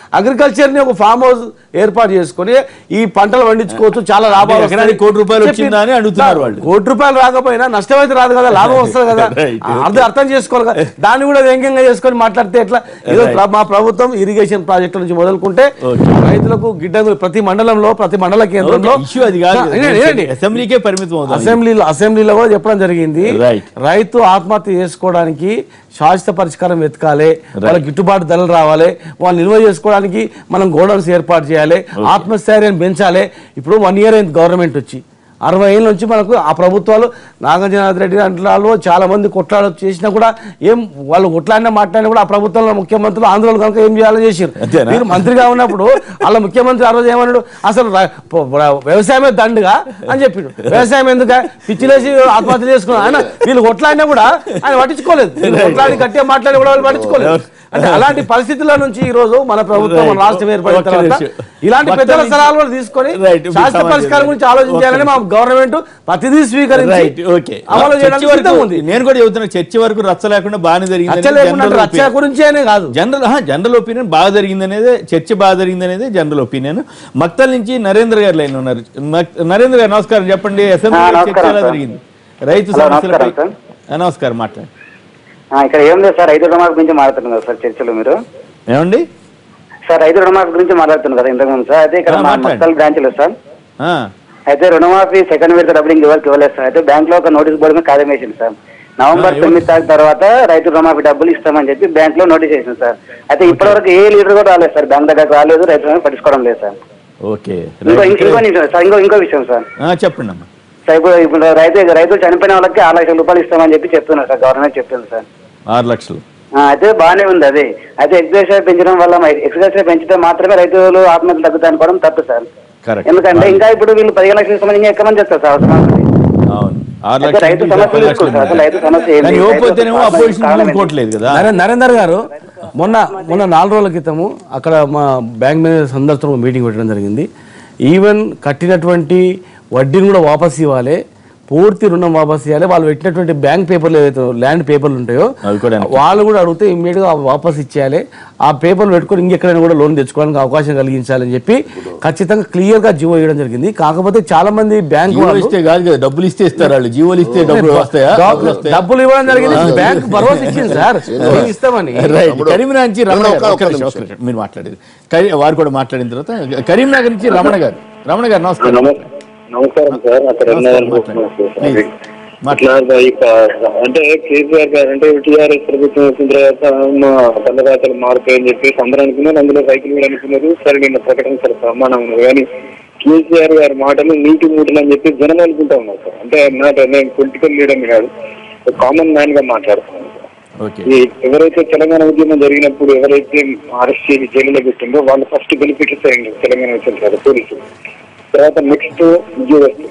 అగ్రికల్చర్ ని ఒక ఫామ్ హౌస్ ఏర్పాటు చేసుకొని ఈ పంటలు పండించుకోవచ్చు చాలా లాభాలు అంటే ఎకరానికి వస్తాయి. కోటి రూపాయలు చెప్పి- వచ్చిందా అని అడుగుతున్నారు వాళ్ళు. కోటి రూపాయలు రాకపోయినా నష్టం అయితే రాదు కదా లాభం వస్తుంది కదా Right, okay. అర్థం అర్థం చేసుకోవాలి కదా దాన్ని కూడా వ్యంగ్యంగా చేసుకొని మాట్లాడితే ఎట్లా ఏదో ప్ర- మా ప్రభుత్వం ఇరిగేషన్ ప్రాజెక్టుల నుంచి మొదలుకుంటే Okay. రైతులకు గిడ్డంగులు ప్రతి మండలంలో ప్రతి మండల కేంద్రంలో ఇష్యూ అది కాదు ఆ, వినండి, వినండి. అసెంబ్లీకే పరిమితం అవుతుంది అసెంబ్లీలో అసెంబ్లీలో కూడా చెప్పడం జరిగింది Right. రైతు ఆత్మహత్య చేసుకోవడానికి శాశ్వత పరిష్కారం వెతకాలి వాళ్ళకి గిట్టుబాటు ధరలు రావాలి వాళ్ళు నిల్వ చేసుకోవడానికి మనం గోడౌన్స్ ఏర్పాటు చేయాలి ఆత్మస్థైర్యాన్ని పెంచాలి ఇప్పుడు వన్ ఇయర్ అయింది గవర్నమెంట్ వచ్చి అరవై ఏళ్ళ నుంచి మనకు ఆ ప్రభుత్వాలు నాగార్జునాథ్ రెడ్డి అంట్లో చాలా మంది కొట్లాడ చేసినా కూడా ఏం వాళ్ళు కొట్లాడినా మాట్లాడినా కూడా ఆ ప్రభుత్వంలో ముఖ్యమంత్రులు ఆంధ్రలో కనుక ఏం చేయాలో చేశారు అంతేనా? మీరు మంత్రిగా ఉన్నప్పుడు వాళ్ళ ముఖ్యమంత్రి ఆ రోజు ఏమన్నాడు అసలు ర- ప- ర- వ్యవసాయమే దండుగా అని చెప్పిండు వ్యవసాయం ఎందుక పిచ్చిలేసి ఆత్మహత్య చేసుకున్నాడు ఆయన వీళ్ళు కొట్లాడినా కూడా ఆయన పట్టించుకోలేదు వీళ్ళు కొట్లాడి గట్టిగా మాట్లాడి కూడా వాళ్ళు పట్టించుకోలేదు అంటే అలాంటి పరిస్థితుల నుంచి ఈ రోజు మన ప్రభుత్వం మన Right. రాష్ట్రం ఏర్పడిన ఒక్క తర్వాత నిమిషం. ఇలాంటి మొత్తం పెద్దల నుంచి- సలహాలు కూడా తీసుకొని Right. మీ శాస్త్ర సమాజం పరిష్కారం గురించి ఒక్క ఆలోచించాలని మా గవర్నమెంట్ ప్రతిదీ స్వీకరించి రైట్ ఓకే అమలు చర్చ చేయడానికి వరకు సిద్ధంగా ఉంది నేను కూడా చెబుతున్నా చర్చ వరకు రచ్చ లేకుండా బాగానే జరిగింది రచ్చ లేకుండా అంటే రచ్చ గురించి అనే కాదు జనరల్ జనరల్ ఒపీనియన్ బాగా జరిగింది అనేది చర్చ బాగా జరిగింది అనేది జనరల్ ఒపీనియన్ మక్తల్ నుంచి నరేంద్ర గారు లైన్ ఉన్నారు మక్- నరేంద్ర గారు నమస్కారం చెప్పండి అసెంబ్లీ ఆ, చర్చ నమస్కారం ఎలా సార్. జరిగింది రైతు హలో, సమస్యలపై నమస్కారం ఆ, నమస్కారం మాట్లాడండి ఆ, ఇక్కడ ఏం లేదు సార్ రైతు రుణమాఫీ గురించి మాట్లాడుతున్నారు కదా సార్ చర్చలో మీరు ఏమండి సార్ రైతు రుణమాఫీ గురించి మాట్లాడుతున్నారు కదా ఇంతకుముందు సార్ అయితే ఇక్కడ ఆ, మా మాట్లాడండి. మక్కల్ బ్రాంచ్లో సార్ ఆ, అయితే రుణమాఫీ సెకండ్ విడత డబ్బులు ఇంక ఎవరికి ఇవ్వలేదు సార్ అయితే బ్యాంక్ లో ఒక నోటీస్ బోర్డు మీద కాదం వేసింది సార్ నవంబర్ ఆ, తొమ్మిది తారీఖు తర్వాత రైతు రుణమాఫీ డబ్బులు ఇస్తామని చెప్పి బ్యాంక్ లో నోటీస్ వేసింది సార్ అయితే ఇప్పటివరకు ఏ లీడర్ కూడా రాలేదు సార్ బ్యాంక్ దగ్గరకు రాలేదు రైతు రుణమాఫీ పట్టించుకోవడం లేదు సార్ ఓకే ఇంకో రైట్. ఇంకో నిమిషం సార్ ఇంకో ఇంకో విషయం సార్ ఆ, చెప్పండి అమ్మా సార్ ఇప్పుడు ఇప్పుడు రైతు రైతులు చనిపోయిన వాళ్ళకి ఆరు లక్షల రూపాయలు ఇస్తామని చెప్పి చెప్తున్నారు సార్ గవర్నమెంట్ చెప్తుంది సార్ ఆరు లక్షలు ఆ, అయితే బాగానే ఉంది అది అయితే ఎక్స్గ్రేషన్ పెంచడం వల్ల ఎక్స్గ్రేషన్ పెంచితే మాత్రమే రైతులు ఆత్మహత్యలు తగ్గుతాయి అనుకోవడం తప్పు సార్ కరెక్ట్ ఎందుకంటే ఇంకా ఇప్పుడు వీళ్ళు పదిహేను లక్షల సంబంధించి ఇంకా ఎక్కువ మంది చేస్తారు సార్ అవసరం అవును ఆరు అయితే లక్షలు రైతు నుంచి సమస్యలు పది తీసుకో సార్. అసలు రైతు సమస్య లక్షలు ఏంటి? కానీ ఇవ్వకపోతేనేమో రైతు అపోజిషన్ కారణం ఏంటి? ఊరుకోవట్లేదు కదా నరే- నరేందర్ గారు మొన్న మొన్న నాలుగు రోజుల క్రితము అక్కడ మా బ్యాంక్ మేనేజర్ సందర్శనం మీటింగ్ పెట్టడం జరిగింది ఈవెన్ కట్టినటువంటి వడ్డీని కూడా వాపస్ ఇవ్వాలి పూర్తి రుణం వాపస్ ఇవ్వాలి వాళ్ళు పెట్టినటువంటి బ్యాంక్ పేపర్లు ఏవైతే ల్యాండ్ పేపర్లు ఉంటాయో అవి కూడా వాళ్ళు కూడా అడిగితే ఇమ్మీడియట్ గా వాపస్ ఇచ్చేయాలి ఆ పేపర్లు పెట్టుకొని ఇంకెక్కడైనా కూడా లోన్ తెచ్చుకోవడానికి అవకాశం కలిగించాలని చెప్పి ఖచ్చితంగా క్లియర్ గా జీవో ఇవ్వడం జరిగింది కాకపోతే చాలా మంది బ్యాంక్ జీవోలు ఇస్తే కాదు కదా డబ్బులు ఇస్తే ఇస్తారు వాళ్ళు జీవోలు ఇస్తే డబ్బులు వస్తాయా డబ్బులు వస్తాయా డబ్బులు ఇవ్వడం జరిగింది బ్యాంక్ భరోసా ఇచ్చింది సార్ మేము ఇస్తామని రైట్ కరీంనగర్ నుంచి రమణ గారు ఒక్క- ఒక్క ఒక్క నిమిషం, నిమిషం. ఒక్క నిమిషం. మీరు మాట్లాడేది కరీ- వారు కూడా మాట్లాడిన తర్వాత కరీంనగర్ నుంచి రమణ గారు రమణ గారు నమస్కారం నమస్కారం సార్ అక్కడ నమస్కారం, మాట్లాడండి. ప్లీజ్. అట్లా ఇక అంటే కేసీఆర్ గారు అంటే టీఆర్ఎస్ ప్రభుత్వం వచ్చిన తర్వాత మా పల్లెరాతలు మారుతాయని చెప్పేసి అందరూ అనుకున్నారు అందులో రైతులు కూడా అనుకున్నారు సరే నిన్న ప్రకటన సరే ప్రమాణం ఉన్నది కానీ కేసీఆర్ గారి మాటలు నీటి మూటలు అని చెప్పి జనం అనుకుంటా ఉన్నారు సార్ అంటే నాట్ నేను పొలిటికల్ లీడర్ కాదు కామన్ మ్యాన్ గా మాట్లాడుతున్నాను సార్ ఓకే ఈ ఎవరైతే తెలంగాణ ఉద్యమం జరిగినప్పుడు ఎవరైతే అరెస్ట్ చేసి జైలులో పెట్టిందో వాళ్ళు ఫస్ట్ బెనిఫిట్స్ అయ్యింది తెలంగాణ వచ్చిన తర్వాత పోలీసులు తర్వాత నెక్స్ట్ ఉద్యోగస్తులు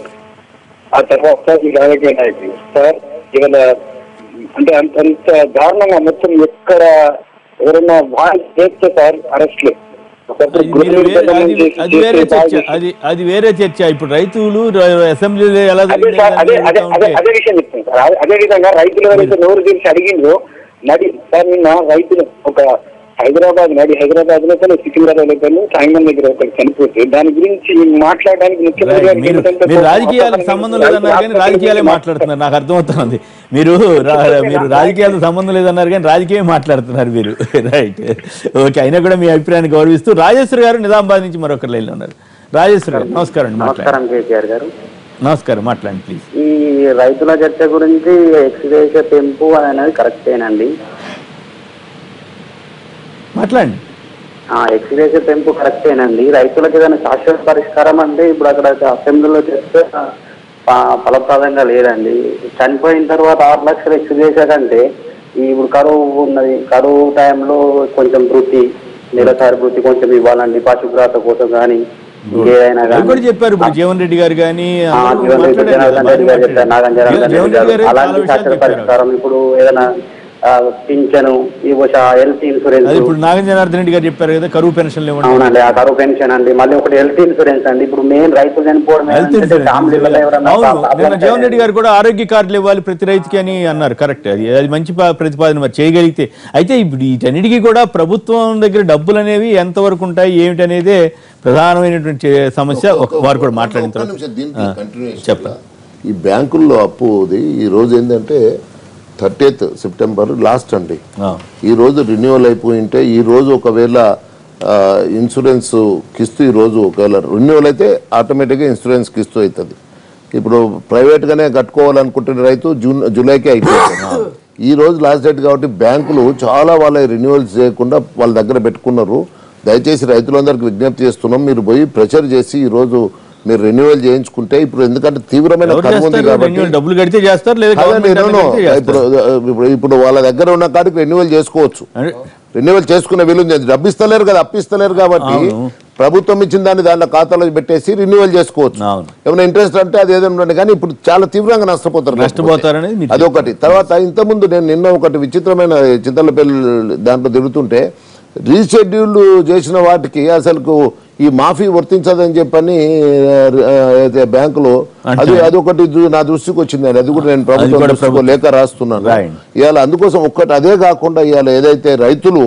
ఆ తర్వాత ఈ రాజకీయ నాయకులు సార్ ఇవాళ అంటే అంత అంత దారుణంగా మొత్తం ఎక్కడ ఎవరైనా వాయిస్ చేస్తే సార్ అరెస్ట్లు ఒకప్పుడు అది మీరు గుర్తు వేరే- అది చేసి- అది వేరే చేసి చర్చ బాగా అది అది వేరే చర్చ ఇప్పుడు రైతులు ర- అసెంబ్లీలో ఎలా అదే జరిగింది సార్ అదే అదే ఎలా అదే ఉంటే- అదే విషయం చెప్తాను సార్ అదే- అదే విధంగా రైతులు ఎవరైతే నోరు తెరిచి అడిగిండ్రో నడి సార్ నిన్న రైతులు ఒక హైదరాబాద్ నడి హైదరాబాద్ లో కానీ సికింద్రాబాద్ లో కానీ సాయంత్రం దగ్గర ఒకరు చనిపోతే దాని గురించి మాట్లాడడానికి ముఖ్యమంత్రి రైట్. గారికి మీరు ఏంటంటే మీరు కోపం. రాజకీయాలకు అసలు సంబంధం రైతు లేదన్నారు కానీ ఆత్మహత్య రాజకీయాలే గురించి మాట్లాడుతున్నారు నాకు అర్థమవుతుంది మీరు రా- మీరు రాజకీయాలకు సంబంధం లేదన్నారు కానీ రాజకీయం మాట్లాడుతున్నారు మీరు రైట్ ఓకే అయినా కూడా మీ అభిప్రాయాన్ని గౌరవిస్తూ రాజేశ్వరి గారు నిజామాబాద్ నుంచి మరొకరు లైన్లో ఉన్నారు రాజేశ్వరి గారు నమస్కారం అండి మాట్లాడండి నమస్కారం కేసీఆర్ గారు నమస్కారం మాట్లాడండి ప్లీజ్ ఈ రైతుల చర్చ గురించి ఎక్స్గ్రేష పెంపు అనేది కరెక్టేనండి మాట్లాడండి ఆ ఎక్స్గ్రేష పెంపు కరెక్టేనండి రైతులకు ఏదైనా శాశ్వత పరిష్కారం అంటే ఇప్పుడు అక్కడ అసెంబ్లీలో చేస్తే ఫ- ఫలప్రదంగా లేదండి చనిపోయిన తర్వాత ఆరు లక్షలు ఎక్స్గ్రేష కంటే ఈ ఇప్పుడు కరువు ఉన్నది కరువు టైంలో కొంచెం వృత్తి నెలసారి వృత్తి కొంచెం ఇవ్వాలండి పశుగ్రాత కోసం కానీ ఇంకేదైనా అది కూడా కానీ చెప్పారు ఇప్పుడు జీవన్ రెడ్డి గారు కానీ ఆ, అందరూ జీవన్ రెడ్డి మాట్లాడారు కదా, జనార్దన్ రెడ్డి గారు బాగానే చెప్పారు, నాగం మాట్లాడారు. జనార్దన్ జీవన్ రెడ్డి రెడ్డి గారు గారు చాలా అలాంటి విషయాలు శాస్త్ర చెప్పారు పరిష్కారం ఇప్పుడు ఏదైనా ఆ, పింఛను ఈ హెల్త్ ఇన్సూరెన్స్ అది ఇప్పుడు నాగం జనార్దన్ రెడ్డి గారు చెప్పారు కదా కరువు పెన్షన్లు ఇవ్వండి అవునండి ఆ కరువు పెన్షన్ అండి మళ్ళీ ఒకటి హెల్త్ ఇన్సూరెన్స్ అండి ఇప్పుడు మెయిన్ రైతు చనిపోవడం హెల్త్ ఏంటంటే ఇన్సూరెన్స్ ఫ్యామిలీలలో ఎవరైనా అవును ప్రాబ్లం నిన్న జగన్ రెడ్డి గారు కూడా ఆరోగ్య కార్డులు ఇవ్వాలి ప్రతి రైతుకి అని అన్నారు కరెక్ట్ అది అది మంచి ప- ప్రతిపాదన మరి చేయగలిగితే అయితే ఇప్పుడు వీటన్నిటికీ కూడా ప్రభుత్వం దగ్గర డబ్బులు అనేవి ఎంతవరకు ఉంటాయి ఏమిటి అనేదే ప్రధానమైనటువంటి సమస్య ఒక వారు కూడా మాట్లాడిన ఒక్క తర్వాత నిమిషం దీనికి ఆ, continuation చెప్పండి. లా. ఈ బ్యాంకుల్లో అప్పుది ఈ రోజు ఏంటంటే థర్టీత్ సెప్టెంబర్ లాస్ట్ అండి ఆ. ఈ రోజు రెన్యువల్ అయిపోయి ఉంటే ఈ రోజు ఒకవేళ ఆ, ఇన్సూరెన్స్ కిస్తు ఈ రోజు ఒకవేళ రెన్యువల్ అయితే ఆటోమేటిక్గా ఇన్సూరెన్స్ కిస్తు అవుతుంది ఇప్పుడు ప్రైవేట్గానే కట్టుకోవాలనుకుంటున్న రైతు జూన్ జూలైకే అయిపోతుంది ఈ రోజు లాస్ట్ డేట్ కాబట్టి బ్యాంకులు చాలా వాళ్ళ రెన్యువల్స్ చేయకుండా వాళ్ళ దగ్గర పెట్టుకున్నారు దయచేసి రైతులందరికీ విజ్ఞప్తి చేస్తున్నాం మీరు పోయి ప్రెషర్ చేసి ఈ రోజు మీరు రెన్యువల్ చేయించుకుంటే ఇప్పుడు ఎందుకంటే తీవ్రమైన ఎవరు కరువు ఉంది చేస్తారు? కాబట్టి రెన్యువల్ డబ్బులు కడితే చేస్తారు లేదా కాదండి, గవర్నమెంట్ no, no. కడితే చేస్తారు. ఇప్పుడు ఇప్పుడు ఇప్పుడు వాళ్ళ దగ్గర ఉన్న కాడికి రెన్యువల్ చేసుకోవచ్చు అంటే రెన్యువల్ చేసుకునే వీలుంది డబ్బు ఇస్తలేరు కదా అప్పిస్తలేరు కాబట్టి అవును. ప్రభుత్వం ఇచ్చిన దాన్ని దాంట్లో ఖాతాలో పెట్టేసి రెన్యువల్ చేసుకోవచ్చు అవును. ఏమైనా ఇంట్రెస్ట్ అంటే అది ఏదైనా ఉండండి కానీ ఇప్పుడు చాలా తీవ్రంగా నష్టపోతారు నష్టపోతారనేది మీరు అదొకటి తర్వాత ఇంతకుముందు నేను నిన్న ఒకటి విచిత్రమైన చింతలపల్లి దాంట్లో తిరుగుతుంటే రీషెడ్యూల్ చేసిన వాటికి అసలు ఈ మాఫీ వర్తించదని చెప్పని ఆ, అయితే బ్యాంకులో అది అంటారు. అదొకటి దు- నా దృష్టికి వచ్చింది అది కూడా నేను ప్రభుత్వం కూడా దృష్టికి లేఖ రాస్తున్నాను Right. ఇవాళ అందుకోసం ఒక్కటి అదే కాకుండా ఇవాళ ఏదైతే రైతులు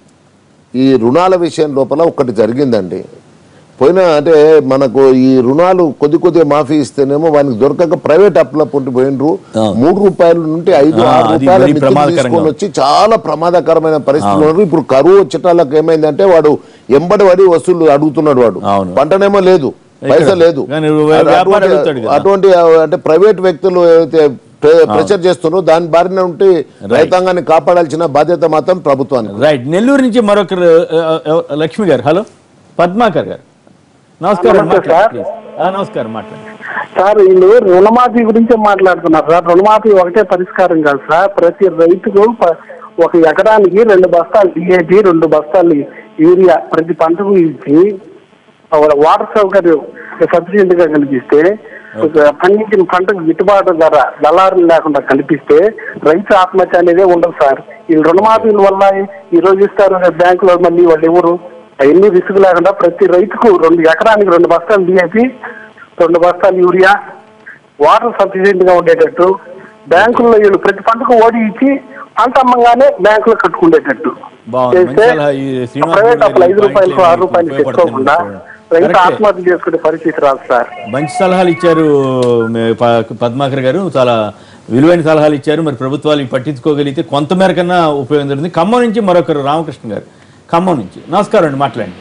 ఈ రుణాల విషయం లోపల ఒక్కటి జరిగిందండి పోయిన అంటే మనకు ఈ రుణాలు కొద్ది కొద్దిగా మాఫీ ఇస్తేనేమో వానికి దొరకక ప్రైవేట్ అప్పుల పొంటి పోయినరు మూడు రూపాయల నుండి ఐదు ఆ, ఆరు అది రూపాయల మరీ మిత్తులు ప్రమాదకరంగా తీసుకొని వచ్చి చాలా ప్రమాదకరమైన పరిస్థితులు ఉన్నారు ఇప్పుడు కరువు వచ్చేటాలకు ఏమైందంటే వాడు ఎంబడి పడి వసూలు అడుగుతున్నాడు వాడు అవును. పంటనేమో లేదు పైసా లేదు కానీ వ్యాపారం అటువంటి- అడుగుతాడు కదా. అటువంటి ఆ, అంటే ప్రైవేట్ వ్యక్తులు ఏదైతే ప్రె- ప్రెషర్ చేస్తున్నారో దాని బారిన ఉంటే రైతాంగాన్ని కాపాడాల్సిన బాధ్యత మాత్రం ప్రభుత్వానికి రైట్ నెల్లూరు నుంచి మరొకరు ఆ, ఆ, లక్ష్మి గారు హలో పద్మాకర్ గారు నమస్కారం నమస్తే మాట్లాడండి, సార్. ప్లీజ్. ఆ, నమస్కారం మాట్లాడండి సార్ వీళ్ళు రుణమాఫీ గురించి మాట్లాడుతున్నారు సార్ రుణమాఫీ ఒకటే పరిష్కారం కాదు సార్ ప్రతి రైతుకు ప- ఒక ఎకరానికి రెండు బస్తాలు డిఏపి రెండు బస్తాలు యూరియా ప్రతి పంటకు ఇచ్చి ఒక వాటర్ సౌకర్యం సఫిషియెంట్ గా కల్పిస్తే ఒక పండించిన పంటకు గిట్టుబాటు ధర దళారులు లేకుండా కల్పిస్తే రైతు ఆత్మహత్య అనేదే ఉండదు సార్ ఈ రుణమాఫీల వల్ల ఈ రోజు ఇస్తారు రేపు బ్యాంకులో మళ్ళీ వాళ్ళు ఎవరు అవన్నీ రిస్క్ లేకుండా ప్రతి రైతుకు రెండు ఎకరానికి రెండు బస్తాలు డిఏపి రెండు బస్తాలు యూరియా వాటర్ సఫిషియెంట్ గా ఉండేటట్టు బ్యాంకుల్లో వీళ్ళు ప్రతి పంటకు ఓడి ఇచ్చి పంట అమ్మంగానే బ్యాంకులో కట్టుకునేటట్టు బాగుంది. మంచి చేస్తే సలహా. ఈ శ్రీనివాస్ ప్రైవేట్ గారి అప్పులు ఐదు పాయింట్లు రూపాయలకు ఆరు రూపాయలు ఉపయోగపడుతుంది తెచ్చుకోకుండా చూడండి. రైతు కరెక్టే. ఆత్మహత్య చేసుకునే పరిస్థితి రాదు సార్ మంచి సలహాలు ఇచ్చారు మే- ప- పద్మాకర్ గారు చాలా విలువైన సలహాలు ఇచ్చారు మరి ప్రభుత్వాలు ఇవి పట్టించుకోగలిగితే కొంతమేర కన్నా ఉపయోగం జరుగుతుంది ఖమ్మం నుంచి మరొకరు రామకృష్ణ గారు ఖమ్మం నుంచి నమస్కారం అండి మాట్లాడండి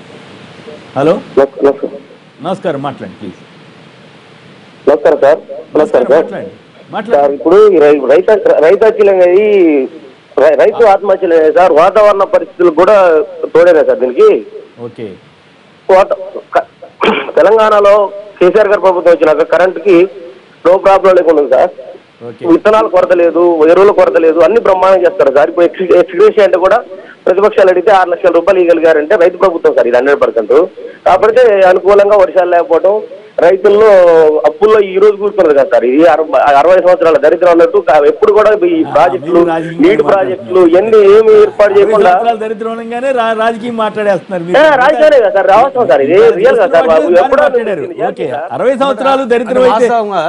హలో నమస్కారం మాట్లాడండి ప్లీజ్ నమస్కారం సార్ నమస్కారం సార్ మాట్లాడండి మాట్లాడండి సార్ ఇప్పుడు ఈ రై- రైత రైతాచీలం ఈ రై- రైతు ఆత్మహత్యలు అనేవి సార్ వాతావరణ పరిస్థితులు కూడా తోడేనా సార్ దీనికి ఓకే వాత- క- తెలంగాణలో కేసీఆర్ గారి ప్రభుత్వం వచ్చినాక కరెంట్కి నో ప్రాబ్లం లేకుండా ఉంది సార్ ఓకే విత్తనాల కొరత లేదు ఎరువుల కొరత లేదు అన్ని బ్రహ్మాండం చేస్తారు సార్ ఇప్పుడు ఎక్స్ ఎక్స్గ్రేషన్ అంటే కూడా ప్రతిపక్షాలు అడిగితే ఆరు లక్షల రూపాయలు ఇవ్వగలిగారంటే రైతు ప్రభుత్వం సార్ ఇది హండ్రెడ్ పర్సెంట్ కాకపోతే అనుకూలంగా వర్షాలు లేకపోవడం రైతుల్లో అప్పుల్లో ఈ రోజు కూర్చున్నది కదా సార్ ఇది అరవై అరవై సంవత్సరాల దరిద్రం అన్నట్టు కా- ఎప్పుడు కూడా ఈ ప్రాజెక్టులు మీరు రాజకీయంగా నీటి ప్రాజెక్టులు ఇవన్నీ ఏమి ఏర్పాటు చేయకుండా సంవత్సరాల దరిద్రంగానే రా- రాజకీయం మాట్లాడేస్తున్నారు మీరు. ఏ, రాజకీయాలే కదా సార్ రావచ్చం సార్ ఇది రియల్ గా సార్ బాబు బాగానే ఎప్పుడో మాట్లాడారు నిజానికి ఓకే సార్. అరవై సంవత్సరాలు దరిద్రం అయితే వాస్తవంగా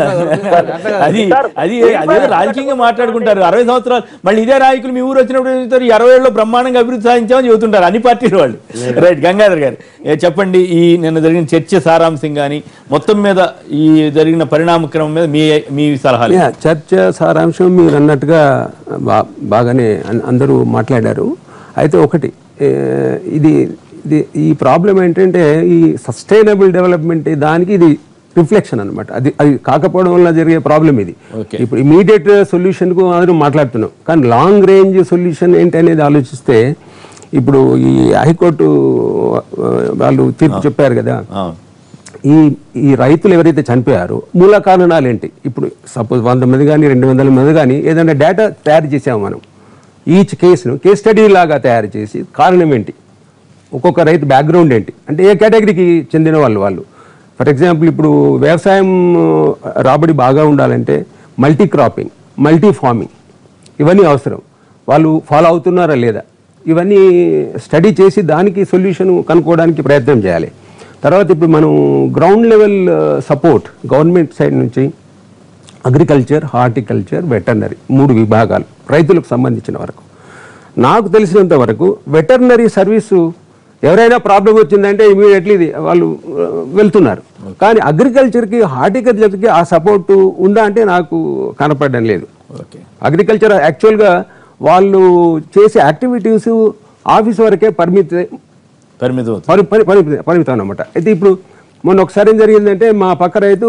అది సార్, అది అదే రాజకీయంగా మాట్లాడుకుంటారు అరవై సంవత్సరాలు మళ్ళీ ఇదే నాయకులు మీ ఊరు వచ్చినప్పుడు ఏం చెప్తారు, ఈ అరవై ఏళ్ళలో బ్రహ్మాండంగా అభివృద్ధి సాధించామని చెబుతుంటారు అన్ని పార్టీల వాళ్ళు రైట్ గంగాధర్ గారు ఏ చెప్పండి ఈ నిన్న జరిగిన చర్చ సారాంశం కానీ మొత్తం మీద ఈ జరిగిన పరిణామక్రమం మీద మీ మీ సలహాలు యా, చర్చ సారాంశం మీరు అన్నట్టుగా బా బాగానే అన్- అందరూ మాట్లాడారు అయితే ఒకటి ఏ, ఇది ఇది ఈ ప్రాబ్లం ఏంటంటే ఈ సస్టైనబుల్ డెవలప్మెంట్ దానికి ఇది రిఫ్లెక్షన్ అన్నమాట అది అది కాకపోవడం వల్ల జరిగే ప్రాబ్లం ఇది Okay. ఇప్పుడు ఇమీడియట్ సొల్యూషన్కు అందరూ మాట్లాడుతున్నాం కానీ లాంగ్ రేంజ్ సొల్యూషన్ ఏంటి అనేది ఆలోచిస్తే ఇప్పుడు ఈ హైకోర్టు ఆ, వాళ్ళు తీర్పు చెప్పారు కదా అవును. ఈ ఈ రైతులు ఎవరైతే చనిపోయారో మూల కారణాలు ఏంటి ఇప్పుడు సపోజ్ వంద మంది కానీ రెండు వందల మంది కానీ ఏదైనా డేటా తయారు చేసాము మనం ఈచ్ కేసును కేస్ స్టడీ లాగా తయారు చేసి కారణం ఏంటి ఒక్కొక్క రైతు బ్యాక్గ్రౌండ్ ఏంటి అంటే ఏ కేటగిరీకి చెందిన వాళ్ళు వాళ్ళు ఫర్ ఎగ్జాంపుల్ ఇప్పుడు వ్యవసాయం ఆ, రాబడి బాగా ఉండాలంటే మల్టీ క్రాపింగ్ మల్టీ ఫార్మింగ్ ఇవన్నీ అవసరం వాళ్ళు ఫాలో అవుతున్నారా లేదా ఇవన్నీ స్టడీ చేసి దానికి సొల్యూషన్ కనుక్కోవడానికి ప్రయత్నం చేయాలి తర్వాత ఇప్పుడు మనం ground level support government side నుంచి అగ్రికల్చర్ హార్టికల్చర్ వెటర్నరీ మూడు విభాగాలు రైతులకు సంబంధించిన వరకు నాకు తెలిసినంత వరకు వెటర్నరీ సర్వీసు ఎవరైనా ప్రాబ్లం వచ్చిందంటే ఇమీడియట్లీ వాళ్ళు ఆ, వెళ్తున్నారు కానీ అగ్రికల్చర్కి హార్టికల్చర్కి ఆ సపోర్ట్ ఉందా అంటే నాకు కనపడడం లేదు ఓకే అగ్రికల్చర్ యాక్చువల్గా వాళ్ళు చేసే యాక్టివిటీస్ ఆఫీస్ వరకే పరిమిత పరిమితం అవుతుంది పరి పరి పరిమితం పరిమితం అనమాట అయితే ఇప్పుడు మొన్న ఒకసారి ఏం జరిగిందంటే మా పక్క రైతు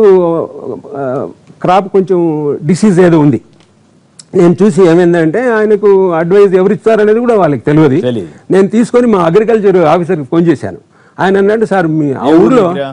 క్రాప్ కొంచెం డిసీజ్ ఏదో ఉంది నేను చూసి ఏమైందంటే ఆయనకు అడ్వైజ్ ఎవరు ఇస్తారనేది కూడా వాళ్ళకి తెలియదు తెలీదు. నేను తీసుకొని మా అగ్రికల్చర్ ఆఫీసర్కి ఫోన్ చేశాను ఆయన అన్నాడు సార్ మీ ఆ ఊర్లో దగ్గర?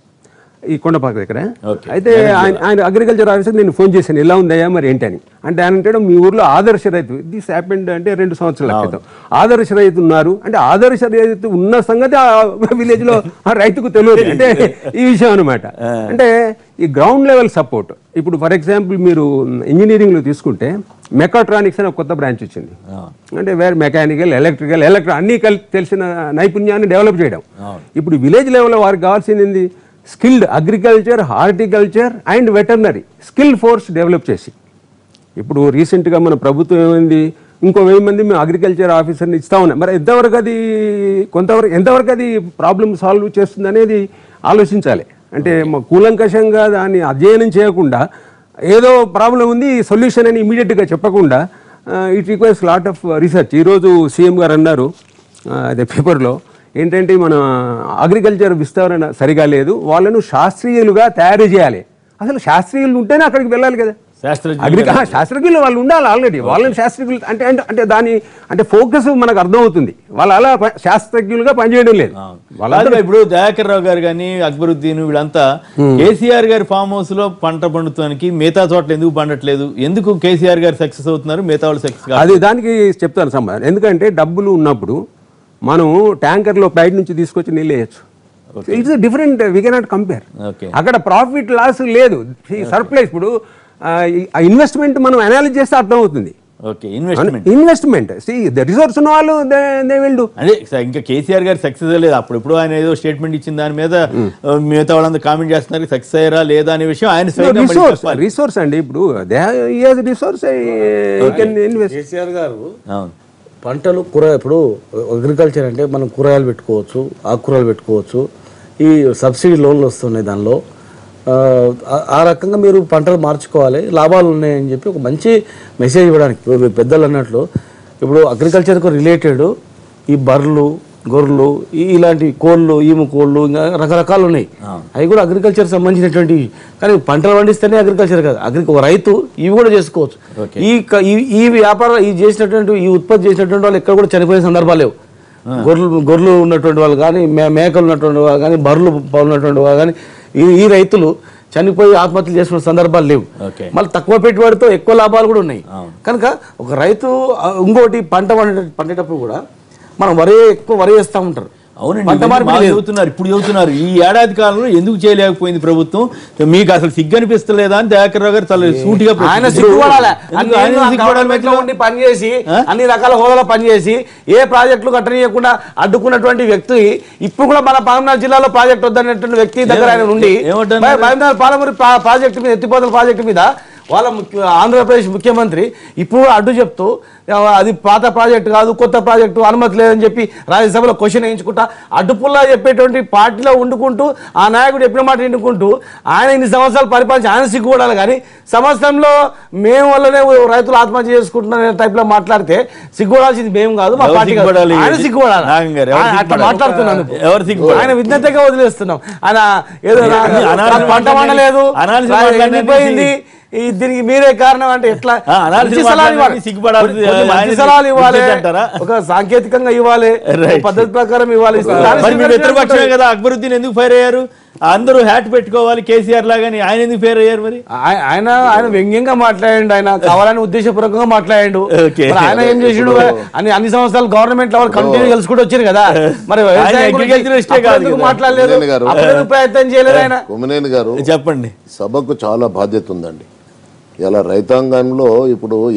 ఈ కొండపాక దగ్గర ఓకే. అయితే ఆయన ఆయన అగ్రికల్చర్ ఆఫీసర్ నేను ఫోన్ చేశాను ఎలా ఉందయ్యా మరి ఏంటని అంటే ఆయన అంటాడు మీ ఊర్లో ఆదర్శ రైతు దిస్ హ్యాపెండ్ అంటే రెండు సంవత్సరాల క్రితం ఆదర్శ రైతు ఉన్నారు అంటే ఆదర్శ రైతు ఉన్న సంగతి ఆ విలేజ్ లో ఆ రైతుకు తెలియదు అంటే ఈ విషయం అనమాట అంటే ఈ గ్రౌండ్ లెవెల్ సపోర్ట్ ఇప్పుడు ఫర్ ఎగ్జాంపుల్ మీరు ఇంజనీరింగ్ లో తీసుకుంటే మెకాట్రానిక్స్ అని ఒక కొత్త బ్రాంచ్ వచ్చింది అంటే వేరే మెకానికల్ ఎలక్ట్రికల్ ఎలక్ట్రిక్ అన్ని కలిసి తెలిసిన నైపుణ్యాన్ని డెవలప్ చేయడం ఇప్పుడు విలేజ్ లెవెల్లో వారికి కావాల్సింది ఏంది skilled agriculture horticulture and veterinary skill force develop చేసి ఇప్పుడు రీసెంట్గా మన ప్రభుత్వం ఏమైంది ఇంకో వెయ్యి మంది మేము అగ్రికల్చర్ ఆఫీసర్ని ఇస్తా ఉన్నాం మరి ఎంతవరకు అది కొంతవరకు ఎంతవరకు అది ప్రాబ్లమ్ సాల్వ్ చేస్తుంది అనేది ఆలోచించాలి అంటే మ- కూలంకషంగా దాన్ని అధ్యయనం చేయకుండా ఏదో ప్రాబ్లం ఉంది సొల్యూషన్ అని ఇమీడియట్గా చెప్పకుండా it requires lot of research ఈరోజు సీఎం గారు అన్నారు ఆ, అదే పేపర్లో ఏంటంటే మన అగ్రికల్చర్ విస్తరణ సరిగా లేదు వాళ్ళను శాస్త్రీయులుగా తయారు చేయాలి అసలు శాస్త్రీయులు ఉంటేనే అక్కడికి వెళ్ళాలి కదా శాస్త్రజ్ఞులు అగ్రి ఆ, శాస్త్రజ్ఞులు వాళ్ళు ఉండాలి ఆల్రెడీ వాళ్ళని శాస్త్రజ్ఞులు అంటే అంటే అంటే దాని అంటే ఫోకస్ మనకు అర్థమవుతుంది వాళ్ళు అలా ప- శాస్త్రజ్ఞులుగా పనిచేయడం లేదు కాదుగా ఇప్పుడు దయాకర్ రావు గారు కానీ అక్బరుద్దీన్ వీళ్ళంతా కేసీఆర్ గారి ఫామ్ హౌస్ లో పంట పండుతానికి మిగతా చోట్ల ఎందుకు పండట్లేదు ఎందుకు కేసీఆర్ గారు సక్సెస్ అవుతున్నారు మిగతా వాళ్ళు సక్సెస్ కాదు అది దానికి చెప్తాను సమాధానం ఎందుకంటే డబ్బులు ఉన్నప్పుడు మనం ట్యాంకర్లో బయట నుంచి తీసుకొచ్చి నీళ్ళు వేయచ్చు it's different we cannot compare okay అక్కడ ప్రాఫిట్ లాస్ లేదు సర్ప్లైస్ ఇప్పుడు ఆ ఇన్వెస్ట్మెంట్ మనం అనాలిజ్ చేస్తే అర్థమవుతుంది okay investment investment the resource ఉన్న వాళ్ళు దే విల్ డూ అదే స- ఇంకా కేసీఆర్ గారు సక్సెస్ లేదు అప్పుడు ఇప్పుడు ఆయన ఏదో స్టేట్మెంట్ ఇచ్చిన దాని మీద ఆ, మిగతా వాళ్ళందరూ కామెంట్ చేస్తున్నారు సక్సెస్ అయ్యారా లేదా అనే విషయం ఆయన స్వయంగా మళ్ళీ రిసోర్స్ చెప్పాలి. రిసోర్స్ అండి ఇప్పుడు రిసోర్స్ కెన్ ఇన్వెస్ట్ కేసీఆర్ గారు అవును పంటలు కూర ఇప్పుడు అగ్రికల్చర్ అంటే మనం కూరగాయలు పెట్టుకోవచ్చు ఆకుకూరలు పెట్టుకోవచ్చు ఈ సబ్సిడీ లోన్లు వస్తున్నాయి దానిలో ఆ, ఆ- ఆ రకంగా మీరు పంటలు మార్చుకోవాలి లాభాలు ఉన్నాయని చెప్పి ఒక మంచి మెసేజ్ ఇవ్వడానికి ఇప్పుడు పెద్దలు అన్నట్లు ఇప్పుడు అగ్రికల్చర్కు రిలేటెడ్ ఈ బర్రెలు గొర్రెలు ఈ- ఇలాంటి కోళ్ళు ఈము కోళ్ళు ఇంకా రకరకాలు ఉన్నాయి అవి కూడా అగ్రికల్చర్ సంబంధించినటువంటి కానీ పంటలు పండిస్తేనే అగ్రికల్చర్ కాదు అగ్రి ఒక రైతు ఇవి కూడా చేసుకోవచ్చు ఈ క- ఈ- ఈ వ్యాపారం ఈ చేసినటువంటి ఈ ఉత్పత్తి చేసినటువంటి వాళ్ళు ఎక్కడ కూడా చనిపోయే సందర్భాలు లేవు గొర్రెలు గొర్రెలు ఉన్నటువంటి వాళ్ళు కానీ మే- మేకలు ఉన్నటువంటి వాళ్ళు కానీ బర్రెలు ఉన్నటువంటి వాళ్ళు కానీ ఈ ఈ రైతులు చనిపోయి ఆత్మహత్యలు చేసుకున్న సందర్భాలు లేవు ఓకే. మళ్ళీ తక్కువ పెట్టుబడితో ఎక్కువ లాభాలు కూడా ఉన్నాయి కనుక ఒక రైతు ఆ, ఇంకోటి పంట పండే పండేటప్పుడు కూడా మనం వరి ఎక్కువ వరి వేస్తూ ఉంటారు అవునండి పంట ఇవన్నీ మార్పిడి బాగా లేదు. చెబుతున్నారు ఇప్పుడు చెబుతున్నారు ఈ ఏడాది కాలంలో ఎందుకు చేయలేకపోయింది ప్రభుత్వం మీకు అసలు సిగ్గు అనిపిస్తలేదా అని దయాకర్ రావు గారు చాలా సూటిగా ఆయన ప్రశ్నించారు. సిగ్గుపడాలి ఎందుకు అన్ని ఆయన ఏళ్ళు సిగ్గుపడాలి గవర్నమెంట్లో మధ్యలో? ఉండి పనిచేసి ఆ? అన్ని రకాల హోదాలో పనిచేసి ఏ ప్రాజెక్టులు కట్టనీయకుండా అడ్డుకున్నటువంటి వ్యక్తి ఇప్పుడు కూడా మన పాలమనాడు జిల్లాలో ప్రాజెక్ట్ వద్దనేటువంటి వ్యక్తి దగ్గర ఆయన నుండి ఏమంటున్నారు? భయనాడు పాలమూరి ప్రా- ప్రాజెక్టు మీద ఎత్తిపోతల ప్రాజెక్టు మీద వాళ్ళ ముఖ్య ఆంధ్రప్రదేశ్ ముఖ్యమంత్రి ఇప్పుడు కూడా అడ్డు చెప్తూ ఆ, అది పాత ప్రాజెక్టు కాదు కొత్త ప్రాజెక్టు అనుమతి లేదని చెప్పి రాజ్యసభలో క్వశ్చన్ వేయించుకుంటా అడ్డుపుల్లా చెప్పేటువంటి పార్టీలో వండుకుంటూ ఆ నాయకుడు చెప్పిన మాట వినుకుంటూ ఆయన ఇన్ని సంవత్సరాలు పరిపాలించి ఆయన సిగ్గుపడాలి కానీ సంవత్సరంలో మేము వల్లనే రైతులు ఆత్మహత్య చేసుకుంటున్న టైప్ లో మాట్లాడితే సిగ్గుపడాల్సింది మేము కాదు మా ఎవరు పార్టీ కాదు. సిగ్గుపడాలి? ఆయన సిగ్గుపడాలి నాగం గారు, ఎవరు ఆయన అట్లా సిగ్గుపడాలి? మాట్లాడుతున్నాను ఎవరు సిగ్గుపడాలి? ఆయన విజ్ఞతగా వదిలేస్తున్నాం ఆయన ఏదో నా- అనాల్సిన నాకు పంట మాట్లాడండి. పండలేదు అనాల్సిన నాకు మాట్లాడండి. ఎండిపోయింది ఈ దీనికి మీరే కారణం అంటే ఎట్లా ఆ, అనాల్సిన మంచి సలహాలు ఇవ్వాలి. మాట్లాడండి, సిగ్గుపడాలి. కొన్ని- కొన్ని మంచి ఆయన సలహాలు ఇవ్వాలి విజ్ఞత అంటారా? ఒక సాంకేతికంగా ఇవ్వాలి Right. ఒక పద్ధతి ప్రకారం ఇవ్వాలి దాన్ని మరి మీ స్వీకరించడానికి మిత్రపక్షమే ఉంటుంది. కదా అక్బరుద్దీన్ ఎందుకు ఫైర్ అయ్యారు అందరూ హ్యాట్ పెట్టుకోవాలి కేసీఆర్ లాగాని ఆయన ఎందుకు ఫైర్ అయ్యారు మరి ఆయ- ఆయన ఆయన వ్యంగ్యంగా మాట్లాడండు ఆయన కావాలని ఉద్దేశపూర్వకంగా మాట్లాడాడు Okay. మరి ఆయన ఏం చేసిండు అన్ని అన్ని సంవత్సరాలు గవర్నమెంట్ లెవెల్ కంటిన్యూ గెలుచుకుంటూ వచ్చారు కదా మరి వ్యవసాయం గురించి agriculturist ఏ కాదు అప్పుడు ఎందుకు కదా. మాట్లాడలేదు కుమ్మరేని గారు. అప్పుడు ఎందుకు ప్రయత్నం చేయలేదు ఆయన కొమ్మినేని గారు చెప్పండి సభకు చాలా బాధ్యత ఉందండి ఇలా రైతాంగంలో ఇప్పుడు ఏ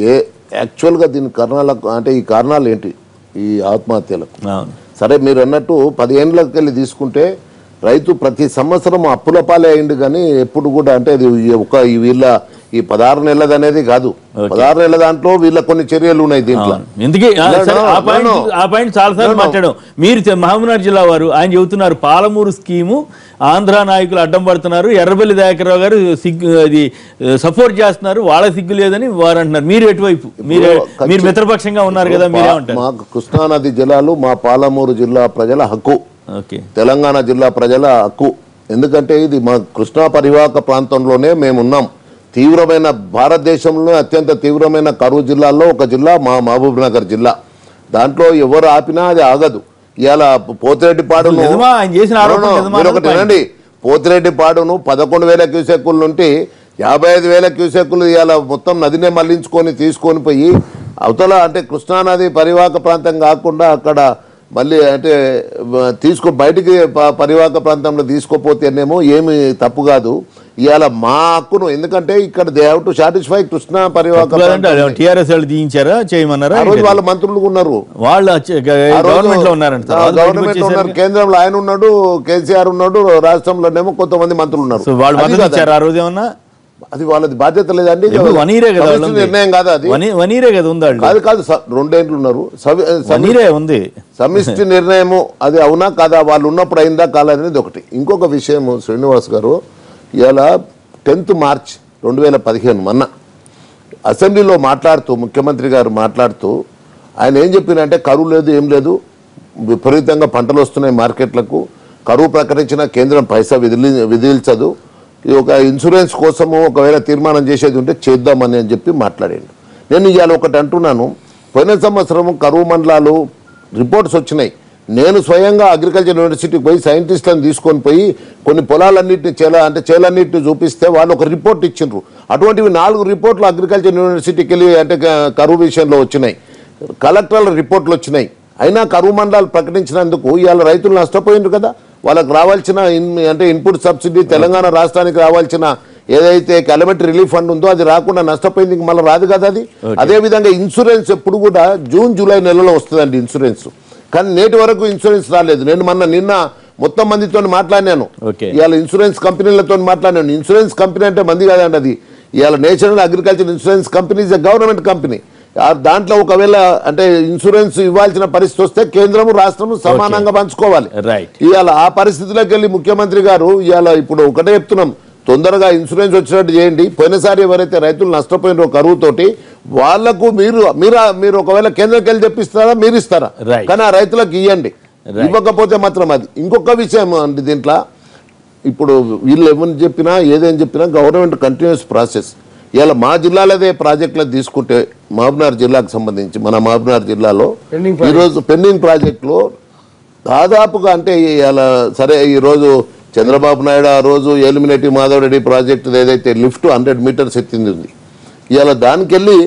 యాక్చువల్గా దీని కారణాలకు అంటే ఈ కారణాలు ఏంటి ఈ ఆత్మహత్యలకు అవును సరే మీరు అన్నట్టు పదిహేనులకు వెళ్ళి తీసుకుంటే రైతు ప్రతి సంవత్సరం అప్పుల పాలే అయింది కానీ ఎప్పుడు కూడా అంటే ఇది ఈ ఒక ఈ వీళ్ళ ఈ పదహారు నెలది అనేది కాదు పదహారు నెలల దాంట్లో వీళ్ళ కొన్ని చర్యలు ఉన్నాయి దీంట్లో ఎందుకే ఆ, No, సరే, no, ఆ no, పాయింట్ no. ఆ పాయింట్ చాలా సార్లు No, no. మాట్లాడాం మీరు చె- మహబూబ్నగర్ జిల్లా వారు ఆయన చెబుతున్నారు పాలమూరు స్కీము ఆంధ్ర నాయకులు అడ్డం పడుతున్నారు ఎర్రబెల్లి దయాకర్రావు గారు సిగ్గు అది సపోర్ట్ చేస్తున్నారు వాళ్ళ సిగ్గు లేదని వారు అంటున్నారు మీరు ఎటువైపు మీరు ఖచ్చితంగా- మీరు మిత్రపక్షంగా ఉన్నారు కదా మీరేమంటారు మాకు కృష్ణానది జలాలు మా పాలమూరు జిల్లా ప్రజల హక్కు ఓకే తెలంగాణ జిల్లా ప్రజల హక్కు ఎందుకంటే ఇది మా కృష్ణా పరివాహక ప్రాంతంలోనే మేము ఉన్నాం తీవ్రమైన భారతదేశంలో అత్యంత తీవ్రమైన కరువు జిల్లాల్లో ఒక జిల్లా మా మహబూబ్ నగర్ జిల్లా దాంట్లో ఎవరు ఆపినా అది ఆగదు ఇవాళ పోతిరెడ్డిపాడును నిజమా? ఆయన చేసిన ఆరోపణ No, no, నిజమా? మీరు ఒకటి వినండి పోతిరెడ్డిపాడును పదకొండు వేల క్యూసెక్కుల నుండి యాభై ఐదు వేల క్యూసెక్కులు ఇవాళ మొత్తం నదినే మళ్లించుకొని తీసుకొని పోయి అవతల అంటే కృష్ణానది పరివాహక ప్రాంతం కాకుండా అక్కడ మళ్ళీ అంటే వ- తీసుకో బయటికి ప- పరివాహక ప్రాంతంలో తీసుకోపోతేనేమో ఏమి తప్పు కాదు ఇవాళ మా హక్కును ఎందుకంటే ఇక్కడ they have to satisfy Krishna పరివాహక ప్రాంతం. టిఆర్ఎస్ వాళ్ళు తీయించారా చేయమన్నారా ఆ రోజు వాళ్ళ మంత్రులు ఉన్నారు వాళ్ళు ఆ రోజు గవర్నమెంట్ లో ఉన్నారంట ఆ తర్వాత బయటకు గవర్నమెంట్ లో వచ్చేసరికి- ఉన్నారు కేంద్రంలో ఆయన ఉన్నాడు కేసీఆర్ ఉన్నాడు రాష్ట్రంలోనేమో కొంతమంది మంత్రులు ఉన్నారు సో వాళ్ళు అది మద్దతు కాదు. ఇచ్చారు ఆ రోజు ఏమన్నా అది వాళ్ళది బాధ్యత లేదండి ఎప్పుడు వన్ ఇయరే కదా సమిష్టి వాళ్ళది. నిర్ణయం కాదా అది వన్- వన్ ఇయరే కదా ఉంది వాళ్ళు కాదు కాదు స- రెండేండ్లు ఉన్నారు సవి- వన్ సమి- ఇయరే ఉంది సమిష్టి నిర్ణయము అది అవునా కాదా వాళ్ళు ఉన్నప్పుడు అయిందా కాలేదనేది ఒకటి ఇంకొక విషయం శ్రీనివాస్ గారు ఇవాళ టెన్త్ మార్చ్ రెండు వేల పదిహేను మొన్న అసెంబ్లీలో మాట్లాడుతూ ముఖ్యమంత్రి గారు మాట్లాడుతూ ఆయన ఏం చెప్పినంటే కరువు లేదు ఏం లేదు విపరీతంగా పంటలు వస్తున్నాయి మార్కెట్లకు కరువు ప్రకటించిన కేంద్రం పైసా విదిలి విధిల్చదు ఈ ఒక ఇన్సూరెన్స్ కోసము ఒకవేళ తీర్మానం చేసేది ఉంటే చేద్దామని అని చెప్పి మాట్లాడాడు నేను ఇవాళ ఒకటి అంటున్నాను పోయిన సంవత్సరం కరువు మండలాలు రిపోర్ట్స్ వచ్చినాయి నేను స్వయంగా అగ్రికల్చర్ యూనివర్సిటీకి పోయి సైంటిస్టులను తీసుకొని పోయి కొన్ని పొలాలన్నింటిని చేల అంటే చేలన్నింటిని చూపిస్తే వాళ్ళు ఒక రిపోర్ట్ ఇచ్చిండ్రు అటువంటివి నాలుగు రిపోర్ట్లు అగ్రికల్చర్ యూనివర్సిటీకి వెళ్ళి అంటే క- కరువు విషయంలో వచ్చినాయి కలెక్టర్ల రిపోర్ట్లు వచ్చినాయి అయినా కరువు మండలాలు ప్రకటించినందుకు ఇవాళ రైతులు నష్టపోయిండ్రు కదా వాళ్ళకి రావాల్సిన ఇన్ అంటే ఇన్పుట్ సబ్సిడీ తెలంగాణ రాష్ట్రానికి రావాల్సిన ఏదైతే కెలమెట్ రిలీఫ్ ఫండ్ ఉందో అది రాకుండా నష్టపోయింది ఇంక మళ్ళీ రాదు కదా అది అదే విధంగా ఇన్సూరెన్స్ ఎప్పుడు కూడా జూన్ జూలై నెలలో వస్తుందండి ఇన్సూరెన్స్ కానీ నేటి వరకు ఇన్సూరెన్స్ రాలేదు నేను మొన్న నిన్న మొత్తం మందితో మాట్లాడినాను Okay. ఇవాళ ఇన్సూరెన్స్ కంపెనీలతో మాట్లాడినాను ఇన్సూరెన్స్ కంపెనీ అంటే మంది కాదండి అది ఇవాళ national agriculture insurance company is government company దాంట్లో ఒకవేళ అంటే ఇన్సూరెన్స్ ఇవ్వాల్సిన పరిస్థితి వస్తే కేంద్రము రాష్ట్రము సమానంగా పంచుకోవాలి Right. ఇవాళ ఆ పరిస్థితిలోకి వెళ్ళి ముఖ్యమంత్రి గారు ఇవాళ ఇప్పుడు ఒకటే చెప్తున్నాం తొందరగా ఇన్సూరెన్స్ వచ్చినట్టు చేయండి పోయినసారి ఎవరైతే రైతులు నష్టపోయినారో కరువుతోటి వాళ్లకు మీరు మీరు మీరు ఒకవేళ కేంద్రంకి వెళ్ళి తెప్పిస్తారా మీరు ఇస్తారా Right. కానీ ఆ రైతులకు ఇవ్వండి Right. ఇవ్వకపోతే మాత్రం అది ఇంకొక విషయం అండి దీంట్లో ఇప్పుడు వీళ్ళు ఏమని చెప్పినా ఏదేని చెప్పినా గవర్నమెంట్ కంటిన్యూస్ ప్రాసెస్ ఇలా మా జిల్లాలోదే ప్రాజెక్టులు తీసుకుంటే మహబూబ్నగర్ జిల్లాకు సంబంధించి మన మహబూబ్నగర్ జిల్లాలో Pending ఈరోజు పెండింగ్ ప్రాజెక్టులో దాదాపుగా అంటే ఇలా సరే ఈరోజు చంద్రబాబు నాయుడు ఆ రోజు ఎలిమినేటివ్ మాధవరెడ్డి ప్రాజెక్టు ఏదైతే లిఫ్ట్ హండ్రెడ్ మీటర్స్ ఎత్తింది ఉంది ఇవాళ దానికి వెళ్ళి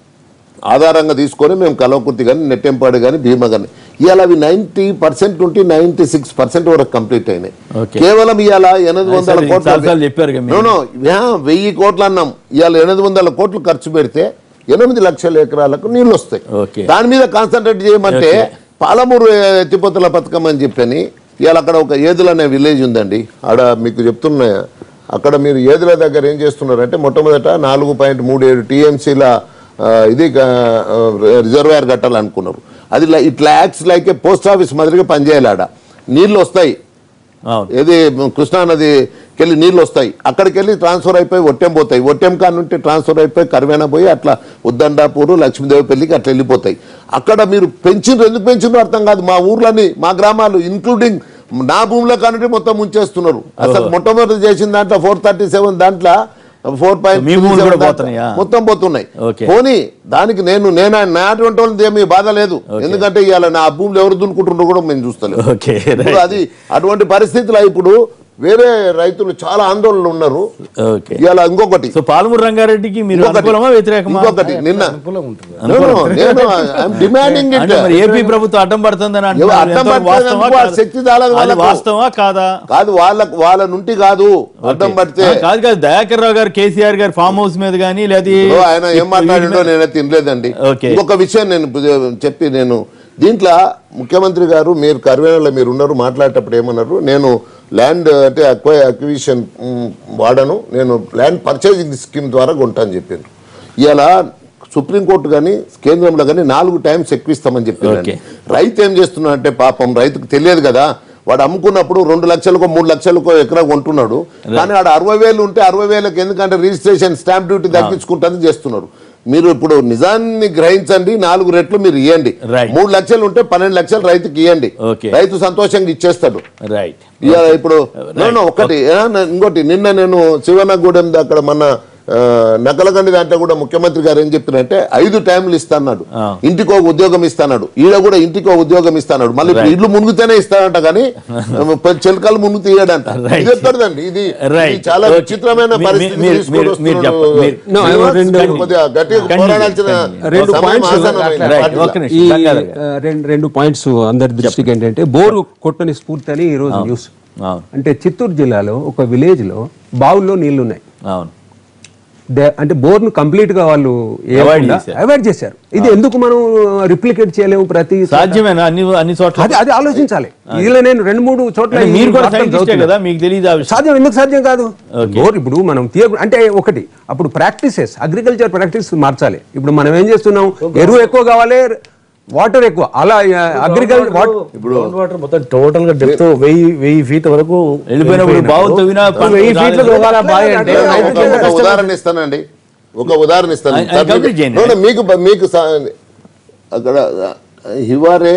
ఆధారంగా తీసుకొని మేము కలవకుర్తి కానీ నెట్టెంపాడు కానీ భీమా కానీ ఇవాళ అవి నైన్టీ పర్సెంట్ నుండి నైన్టీ సిక్స్ పర్సెంట్ వరకు కంప్లీట్ అయినాయి Okay. కేవలం ఇవాళ ఎనిమిది వందల సరే, కోట్ల చాలాసార్లు చెప్పారు కదా మీరు. No, no, యా, వెయ్యి కోట్లు అన్నాం ఇవాళ ఎనిమిది వందల కోట్లు ఖర్చు పెడితే ఎనిమిది లక్షల ఎకరాలకు నీళ్లు వస్తాయి Okay. దాని మీద కాన్సన్ట్రేట్ చేయమంటే Okay. పాలమూరు ఎత్తిపోతల పథకం అని చెప్పని ఇవాళ అక్కడ ఒక ఏదులు అనే విలేజ్ ఉందండి ఆడ మీకు చెప్తున్నా అక్కడ మీరు ఏదుల దగ్గర ఏం చేస్తున్నారంటే మొట్టమొదట నాలుగు పాయింట్ మూడు ఏడు టీఎంసీల ఇది రిజర్వాయర్ కట్టాలనుకున్నారు అది లై- ఇట్లా యాక్ట్స్ లైక్ పోస్ట్ ఆఫీస్ మాదిరిగా పనిచేయాలి ఆడ నీళ్లు వస్తాయి అవును ఏది కృష్ణా నదికి వెళ్ళి నీళ్ళు వస్తాయి అక్కడికి వెళ్ళి ట్రాన్స్ఫర్ అయిపోయి ఒట్టెం పోతాయి ఒట్టెం కాడ నుండి ట్రాన్స్ఫర్ అయిపోయి కరివేనా పోయి అట్లా ఉద్దండాపూరు లక్ష్మీదేవి పెళ్లికి అట్లా వెళ్ళిపోతాయి అక్కడ మీరు పెంచిండ్రు ఎందుకు పెంచిండ్రు అర్థం కాదు మా ఊర్లని మా గ్రామాలు ఇంక్లూడింగ్ నా భూమిలో కానుంటే మొత్తం ముంచేస్తున్నారు అసలు మొట్టమొదటి చేసిన దాంట్లో ఫోర్ థర్టీ సెవెన్ దాంట్లో ఫోర్ పాయింట్ మీ భూములు కూడా పోతున్నాయా? మొత్తం పోతున్నాయి Okay. పోనీ దానికి నేను నేను నా అటువంటి వాళ్ళది ఏమీ బాధ లేదు ఎందుకంటే ఇవాళ నా భూములు ఎవరు దున్నుకుంటున్నారో కూడా మేము చూస్తలేము ఓకే ఇప్పుడు అది అటువంటి పరిస్థితులు ఇప్పుడు వేరే రైతులు చాలా ఆందోళనలు ఉన్నారు ఓకే ఇవాళ ఇంకొకటి సో పాలమూరు రంగారెడ్డికి మీరు ఇంకొకటి అనుకూలమా వ్యతిరేకమా ఇంకొకటి నిన్న అనుకూలంగా ఉంటుంది No, no, నేను I'm demanding it. అంటే మరి ఏపీ ప్రభుత్వం అడ్డం పడుతుందని ఏవో అంటున్నారు. అడ్డం ఎంతవరకు పడుతుంది వాస్తవమా అనుకో, ఆ కాదా? శక్తి చాలదు అది వాళ్ళకు. వాస్తవమా కాదా కాదు వాళ్ళ వాళ్ళ నుండి కాదు అడ్డం ఓకే. పడితే ఆ, కాదు కాదు దయాకర్ రావు గారు కేసీఆర్ గారు ఫామ్ హౌస్ మీద కానీ లేదా ఓ, ఆయన ఏం మాట్లాడిండో నేనే తినలేదండి ఓకే. ఇంకొక విషయం నేను పు- చెప్పి నేను దీంట్లో ముఖ్యమంత్రి గారు మీరు కర్వేనలో మీరు ఉన్నారు మాట్లాడేటప్పుడు ఏమన్నారు నేను ల్యాండ్ అంటే అక్వై అక్విజిషన్ వాడను నేను ల్యాండ్ పర్చేజింగ్ స్కీమ్ ద్వారా కొంటాను చెప్పాను ఇలా సుప్రీంకోర్టు కానీ కేంద్రంలో కానీ నాలుగు టైమ్స్ ఎక్కువ ఇస్తామని చెప్పారు ఓకే. రైతు ఏం చేస్తున్నాడు అంటే పాపం రైతుకు తెలియదు కదా వాడు అమ్ముకున్నప్పుడు రెండు లక్షలకో మూడు లక్షలకో ఎకరా కొంటున్నాడు కానీ ఆడ అరవై వేలు ఉంటే అరవై వేలకు ఎందుకంటే రిజిస్ట్రేషన్ స్టాంప్ డ్యూటీ తగ్గించుకుంటుంది చేస్తున్నారు మీరు ఇప్పుడు నిజాన్ని గ్రహించండి నాలుగు రెట్లు మీరు ఇవ్వండి Right. మూడు లక్షలు ఉంటే పన్నెండు లక్షలు రైతుకి ఇవ్వండి Okay. రైతు సంతోషంగా ఇచ్చేస్తాడు రైట్ ఇవాళ ఇప్పుడు నేను ఒకటి ఏ, న- ఇంకోటి నిన్న నేను శివనగూడెం ద- అక్కడ మన ఆ, నకలగండి దాంట్లో కూడా ముఖ్యమంత్రి గారు ఏం చెప్పినంటే ఐదు టైంలు ఇస్తాన్నాడు ఆ. ఇంటికో ఉద్యోగం ఇస్తాడు ఈడ కూడా ఇంటికో ఉద్యోగం ఇస్తాడు మళ్ళీ ఇప్పుడు ఇల్లు మునుగుతేనే ఇస్తాడంట కానీ చిలకలు మునుగు తీయడంట Right. ఇది ఎక్కడదండి ఇది Right. ఇది చాలా Okay. విచిత్రమైన మీ- పరిస్థితి మీరు- తీసుకొని మీరు- మీరు వస్తున్నాడు. చెప్ప- మీరు- No, I want రెండు- కొద్దిగా గట్టిగా Continue, పోరాడాల్సిన continue. రెండు సమయం points ఆసన్నమైంది Right. పార్టీలో. ఒక్క నిమిషం. ఈ గంగాధర్ గారు. ఆ, రెండు రెండు పాయింట్స్ అందరి దృష్టికి ఏంటంటే బోరు కొట్టని స్ఫూర్తి అని ఈ రోజు న్యూస్ అవును అంటే చిత్తూరు జిల్లాలో ఒక విలేజ్ లో బావుల్లో నీళ్లు ఉన్నాయి అవును దే- అంటే బోర్ను కంప్లీట్ గా వాళ్ళు Avoid చేశారు. అవాయిడ్ చేశారు ఇది ఎందుకు మనం రిప్లికేట్ చేయలేము ప్రతి చోట? సాధ్యమేనా అన్ని అన్ని చోట్ల అది అది ఆలోచించాలి ఇలా నేను రెండు మూడు చోట్ల అంటే ఈ మీరు కూడా వార్తలు సైంటిస్టే చదువుతున్నా. కదా మీకు తెలియదు ఆ విషయం సాధ్యం ఎందుకు సాధ్యం కాదు Okay. బోర్ ఇప్పుడు మనం తీయ అంటే ఒకటి అప్పుడు ప్రాక్టీసెస్ అగ్రికల్చర్ ప్రాక్టీస్ మార్చాలి ఇప్పుడు మనం ఏం చేస్తున్నాం ఎరువు ఎక్కువ కావాలి వాటర్ ఎక్కువ అలా అగ్రికల్చర్ ఇప్పుడు వాటర్ మొత్తం టోటల్ గా డెప్త్ వెయ్యి వెయ్యి ఫీట్ వరకు వెళ్ళిపోయినప్పుడు బావులు తవ్వినా పంట వెయ్యి ఫీట్ల రాలేదు. దోగాల బాయ్ అంటే ఒక- రైతుకి ఒక- ఎంత ఒక కష్టం? ఉదాహరణ ఇస్తానండి ఒక ఉదాహరణ ఇస్తాను ఆయన- ఆయన complete చేయండి. No, no, మీకు మీకు సా- అక్కడ హివారే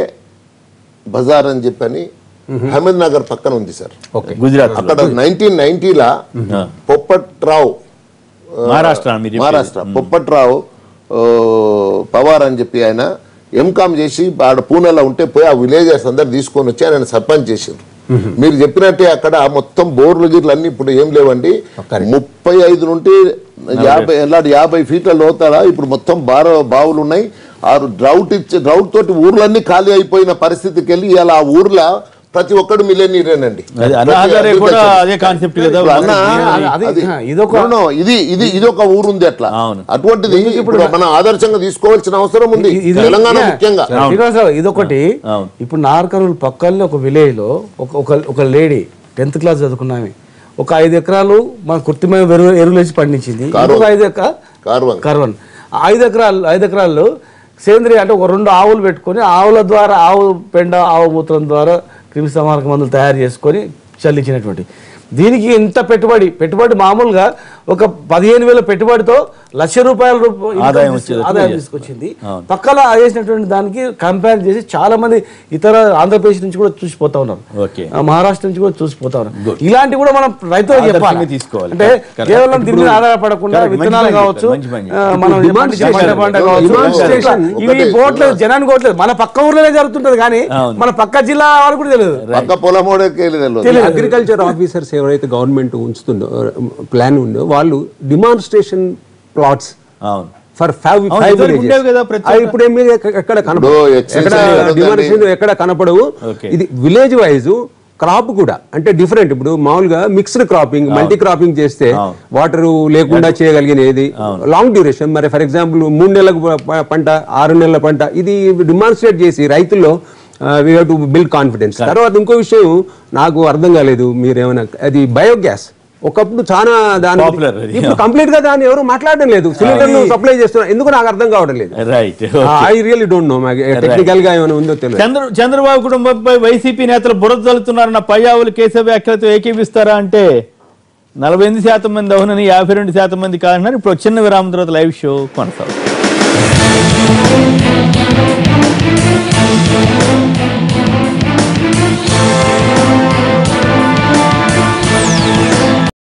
బజార్ అని చెప్పని అహ్మద్ నగర్ పక్కన ఉంది సార్ గుజరాత్ అక్కడ నైన్టీన్ నైన్టీలా పొప్పట్రావు ఆ, మహారాష్ట్ర మీరు చెప్పేది. మహారాష్ట్ర పొప్పట్రావు ఆ, పవార్ అని చెప్పి ఆయన ఎంకామ్ చేసి ఆడ పూణేలో ఉంటే పోయి ఆ విలేజర్స్ అందరు తీసుకొని వచ్చి ఆయన సర్పంచ్ చేసారు మీరు చెప్పినట్టే అక్కడ మొత్తం బోర్లు గిర్లు అన్ని ఇప్పుడు ఏం లేవండి ముప్పై ఐదు నుండి యాభై ఎలాంటి యాభై ఫీట్ల లోతల ఇప్పుడు మొత్తం బార బావులు ఉన్నాయి ఆ డ్రౌట్ ఇచ్చి డ్రౌట్ తోటి ఊర్లన్నీ ఖాళీ అయిపోయిన పరిస్థితికి వెళ్ళి ఇలా ఆ ఊర్లో ప్రతి ఒక్కడు మిలేనీరేనండి అది అన్నా హజారే కూడా అదే కాన్సెప్ట్ కదా అన్న అది- అది- ఇదొక No, no, ఇది ఇది ఇది ఒక ఊరు ఉంది అట్లా అవును. అటువంటిది ఇప్పుడు మనం ఆదర్శంగా తీసుకోవాల్సిన అవసరం ఉంది ఇది- తెలంగాణ yeah. ముఖ్యంగా శ్రీనివాసరావు, ఇదొకటి అవును. ఇప్పుడు నార్కర్నూలు పక్కనే ఒక విలేజ్ లో ఒక ఒక ఒక లేడీ టెన్త్ క్లాస్ చదువుకున్నామే ఒక ఐదు ఎకరాలు మన కృత్రిమ ఎరువు ఎరువులు వేసి పండించింది కారు. ఇంకొక ఐదు ఎకరా కార్వన్ కర్వన్ ఆ ఐదు ఎకరాలు ఐదు ఎకరాల్లో సేంద్రియ అంటే ఒక రెండు ఆవులు పెట్టుకొని ఆవుల ద్వారా ఆవు పెండ ఆవు మూత్రం ద్వారా క్రిమి సంహారక మందులు తయారు చేసుకొని చల్లించినటువంటి దీనికి ఇంత పెట్టుబడి పెట్టుబడి మామూలుగా ఒక పదిహేను వేల పెట్టుబడితో లక్ష రూపాయల రూప- income ఆదాయం తీసుకు- వచ్చేటట్టు ఆదాయం చేస్తారు. తీసుకొచ్చింది అవును. పక్కన చేసినటువంటి దానికి కంపేర్ చేసి చాలా మంది ఇతర ఆంధ్రప్రదేశ్ నుంచి కూడా చూసిపోతా ఉన్నారు ఓకే. ఆ, మహారాష్ట్ర నుంచి కూడా చూసిపోతా ఉన్నారు ఇలాంటివి కూడా మనం రైతులకు ఆదర్శంగా చెప్పాలి తీసుకోవాలి. అంటే Correct. కేవలం దీని మీద ఆధారపడకుండా Correct. మంచి విత్తనాలు పని కావచ్చు చెప్పారు. మంచి పని ఆ, చెప్పారు. మనం ఇప్పుడు పండించే demonstration. పంట కావచ్చు. Demonstration. ఇవి ఒకటి. పోవట్లేదు జనానికి పోవట్లేదు మన పక్క ఊర్లోనే జరుగుతుంటది కానీ అవును. మన పక్క జిల్లా వాళ్ళకి కూడా తెలియదు పక్క పొలమోడకి తెలియదు అగ్రికల్చర్ ఆఫీసర్స్ ఎవరైతే గవర్నమెంట్ ఉంచుతుందో ప్లాన్ ఉందో వాళ్ళు డిమాన్స్ట్రేషన్ ప్లాట్స్ అవును ఫర్ ఫైవ్ అవును, ఫైవ్ ఇదివరకు ఉండేవి కదా ప్రతి విలేజెస్ ఇప్పుడు ఏమి ఎక్కడ కనపడవు ఇప్పుడు extension ఎక్కడ జరుగుతుంది. demarcation ఎక్కడ కనపడవు Okay. ఇది విలేజ్ వైజ్ క్రాప్ కూడా అంటే డిఫరెంట్ ఇప్పుడు మామూలుగా మిక్స్డ్ క్రాపింగ్ మల్టీ క్రాపింగ్ చేస్తే అవును. వాటర్ లేకుండా చేయగలిగినది లాంగ్ డ్యూరేషన్ మరి ఫర్ ఎగ్జాంపుల్ మూడు నెలలకు ప- పంట ఆరు నెలల పంట ఇది డిమాన్స్ట్రేట్ చేసి రైతుల్లో we have to build confidence తర్వాత ఇంకో విషయం నాకు అర్థం కాలేదు మీరేమైనా అది బయోగ్యాస్ ఒకప్పుడు చాలా దాని Popular అది. ఇప్పుడు కంప్లీట్ గా దాన్ని ఎవరు మాట్లాడడం లేదు సిలిండర్లు సప్లై చేస్తున్నారు ఎందుకు నాకు అర్థం కావడం లేదు right I really don't know technical గా ఏమైనా ఉందో తెలియదు చంద్ర చంద్రబాబు కుటుంబంపై వైసీపీ నేతలు బురద చల్లుతున్నారన్న పయ్యావులు కేశవ వ్యాఖ్యలతో ఏకీపిస్తారా అంటే నలభై ఎనిమిది శాతం మంది అవునని యాభై రెండు శాతం మంది కాదన్నారు ఇప్పుడు ఒక చిన్న విరామం తర్వాత లైవ్ షో కొనసాగుతుంది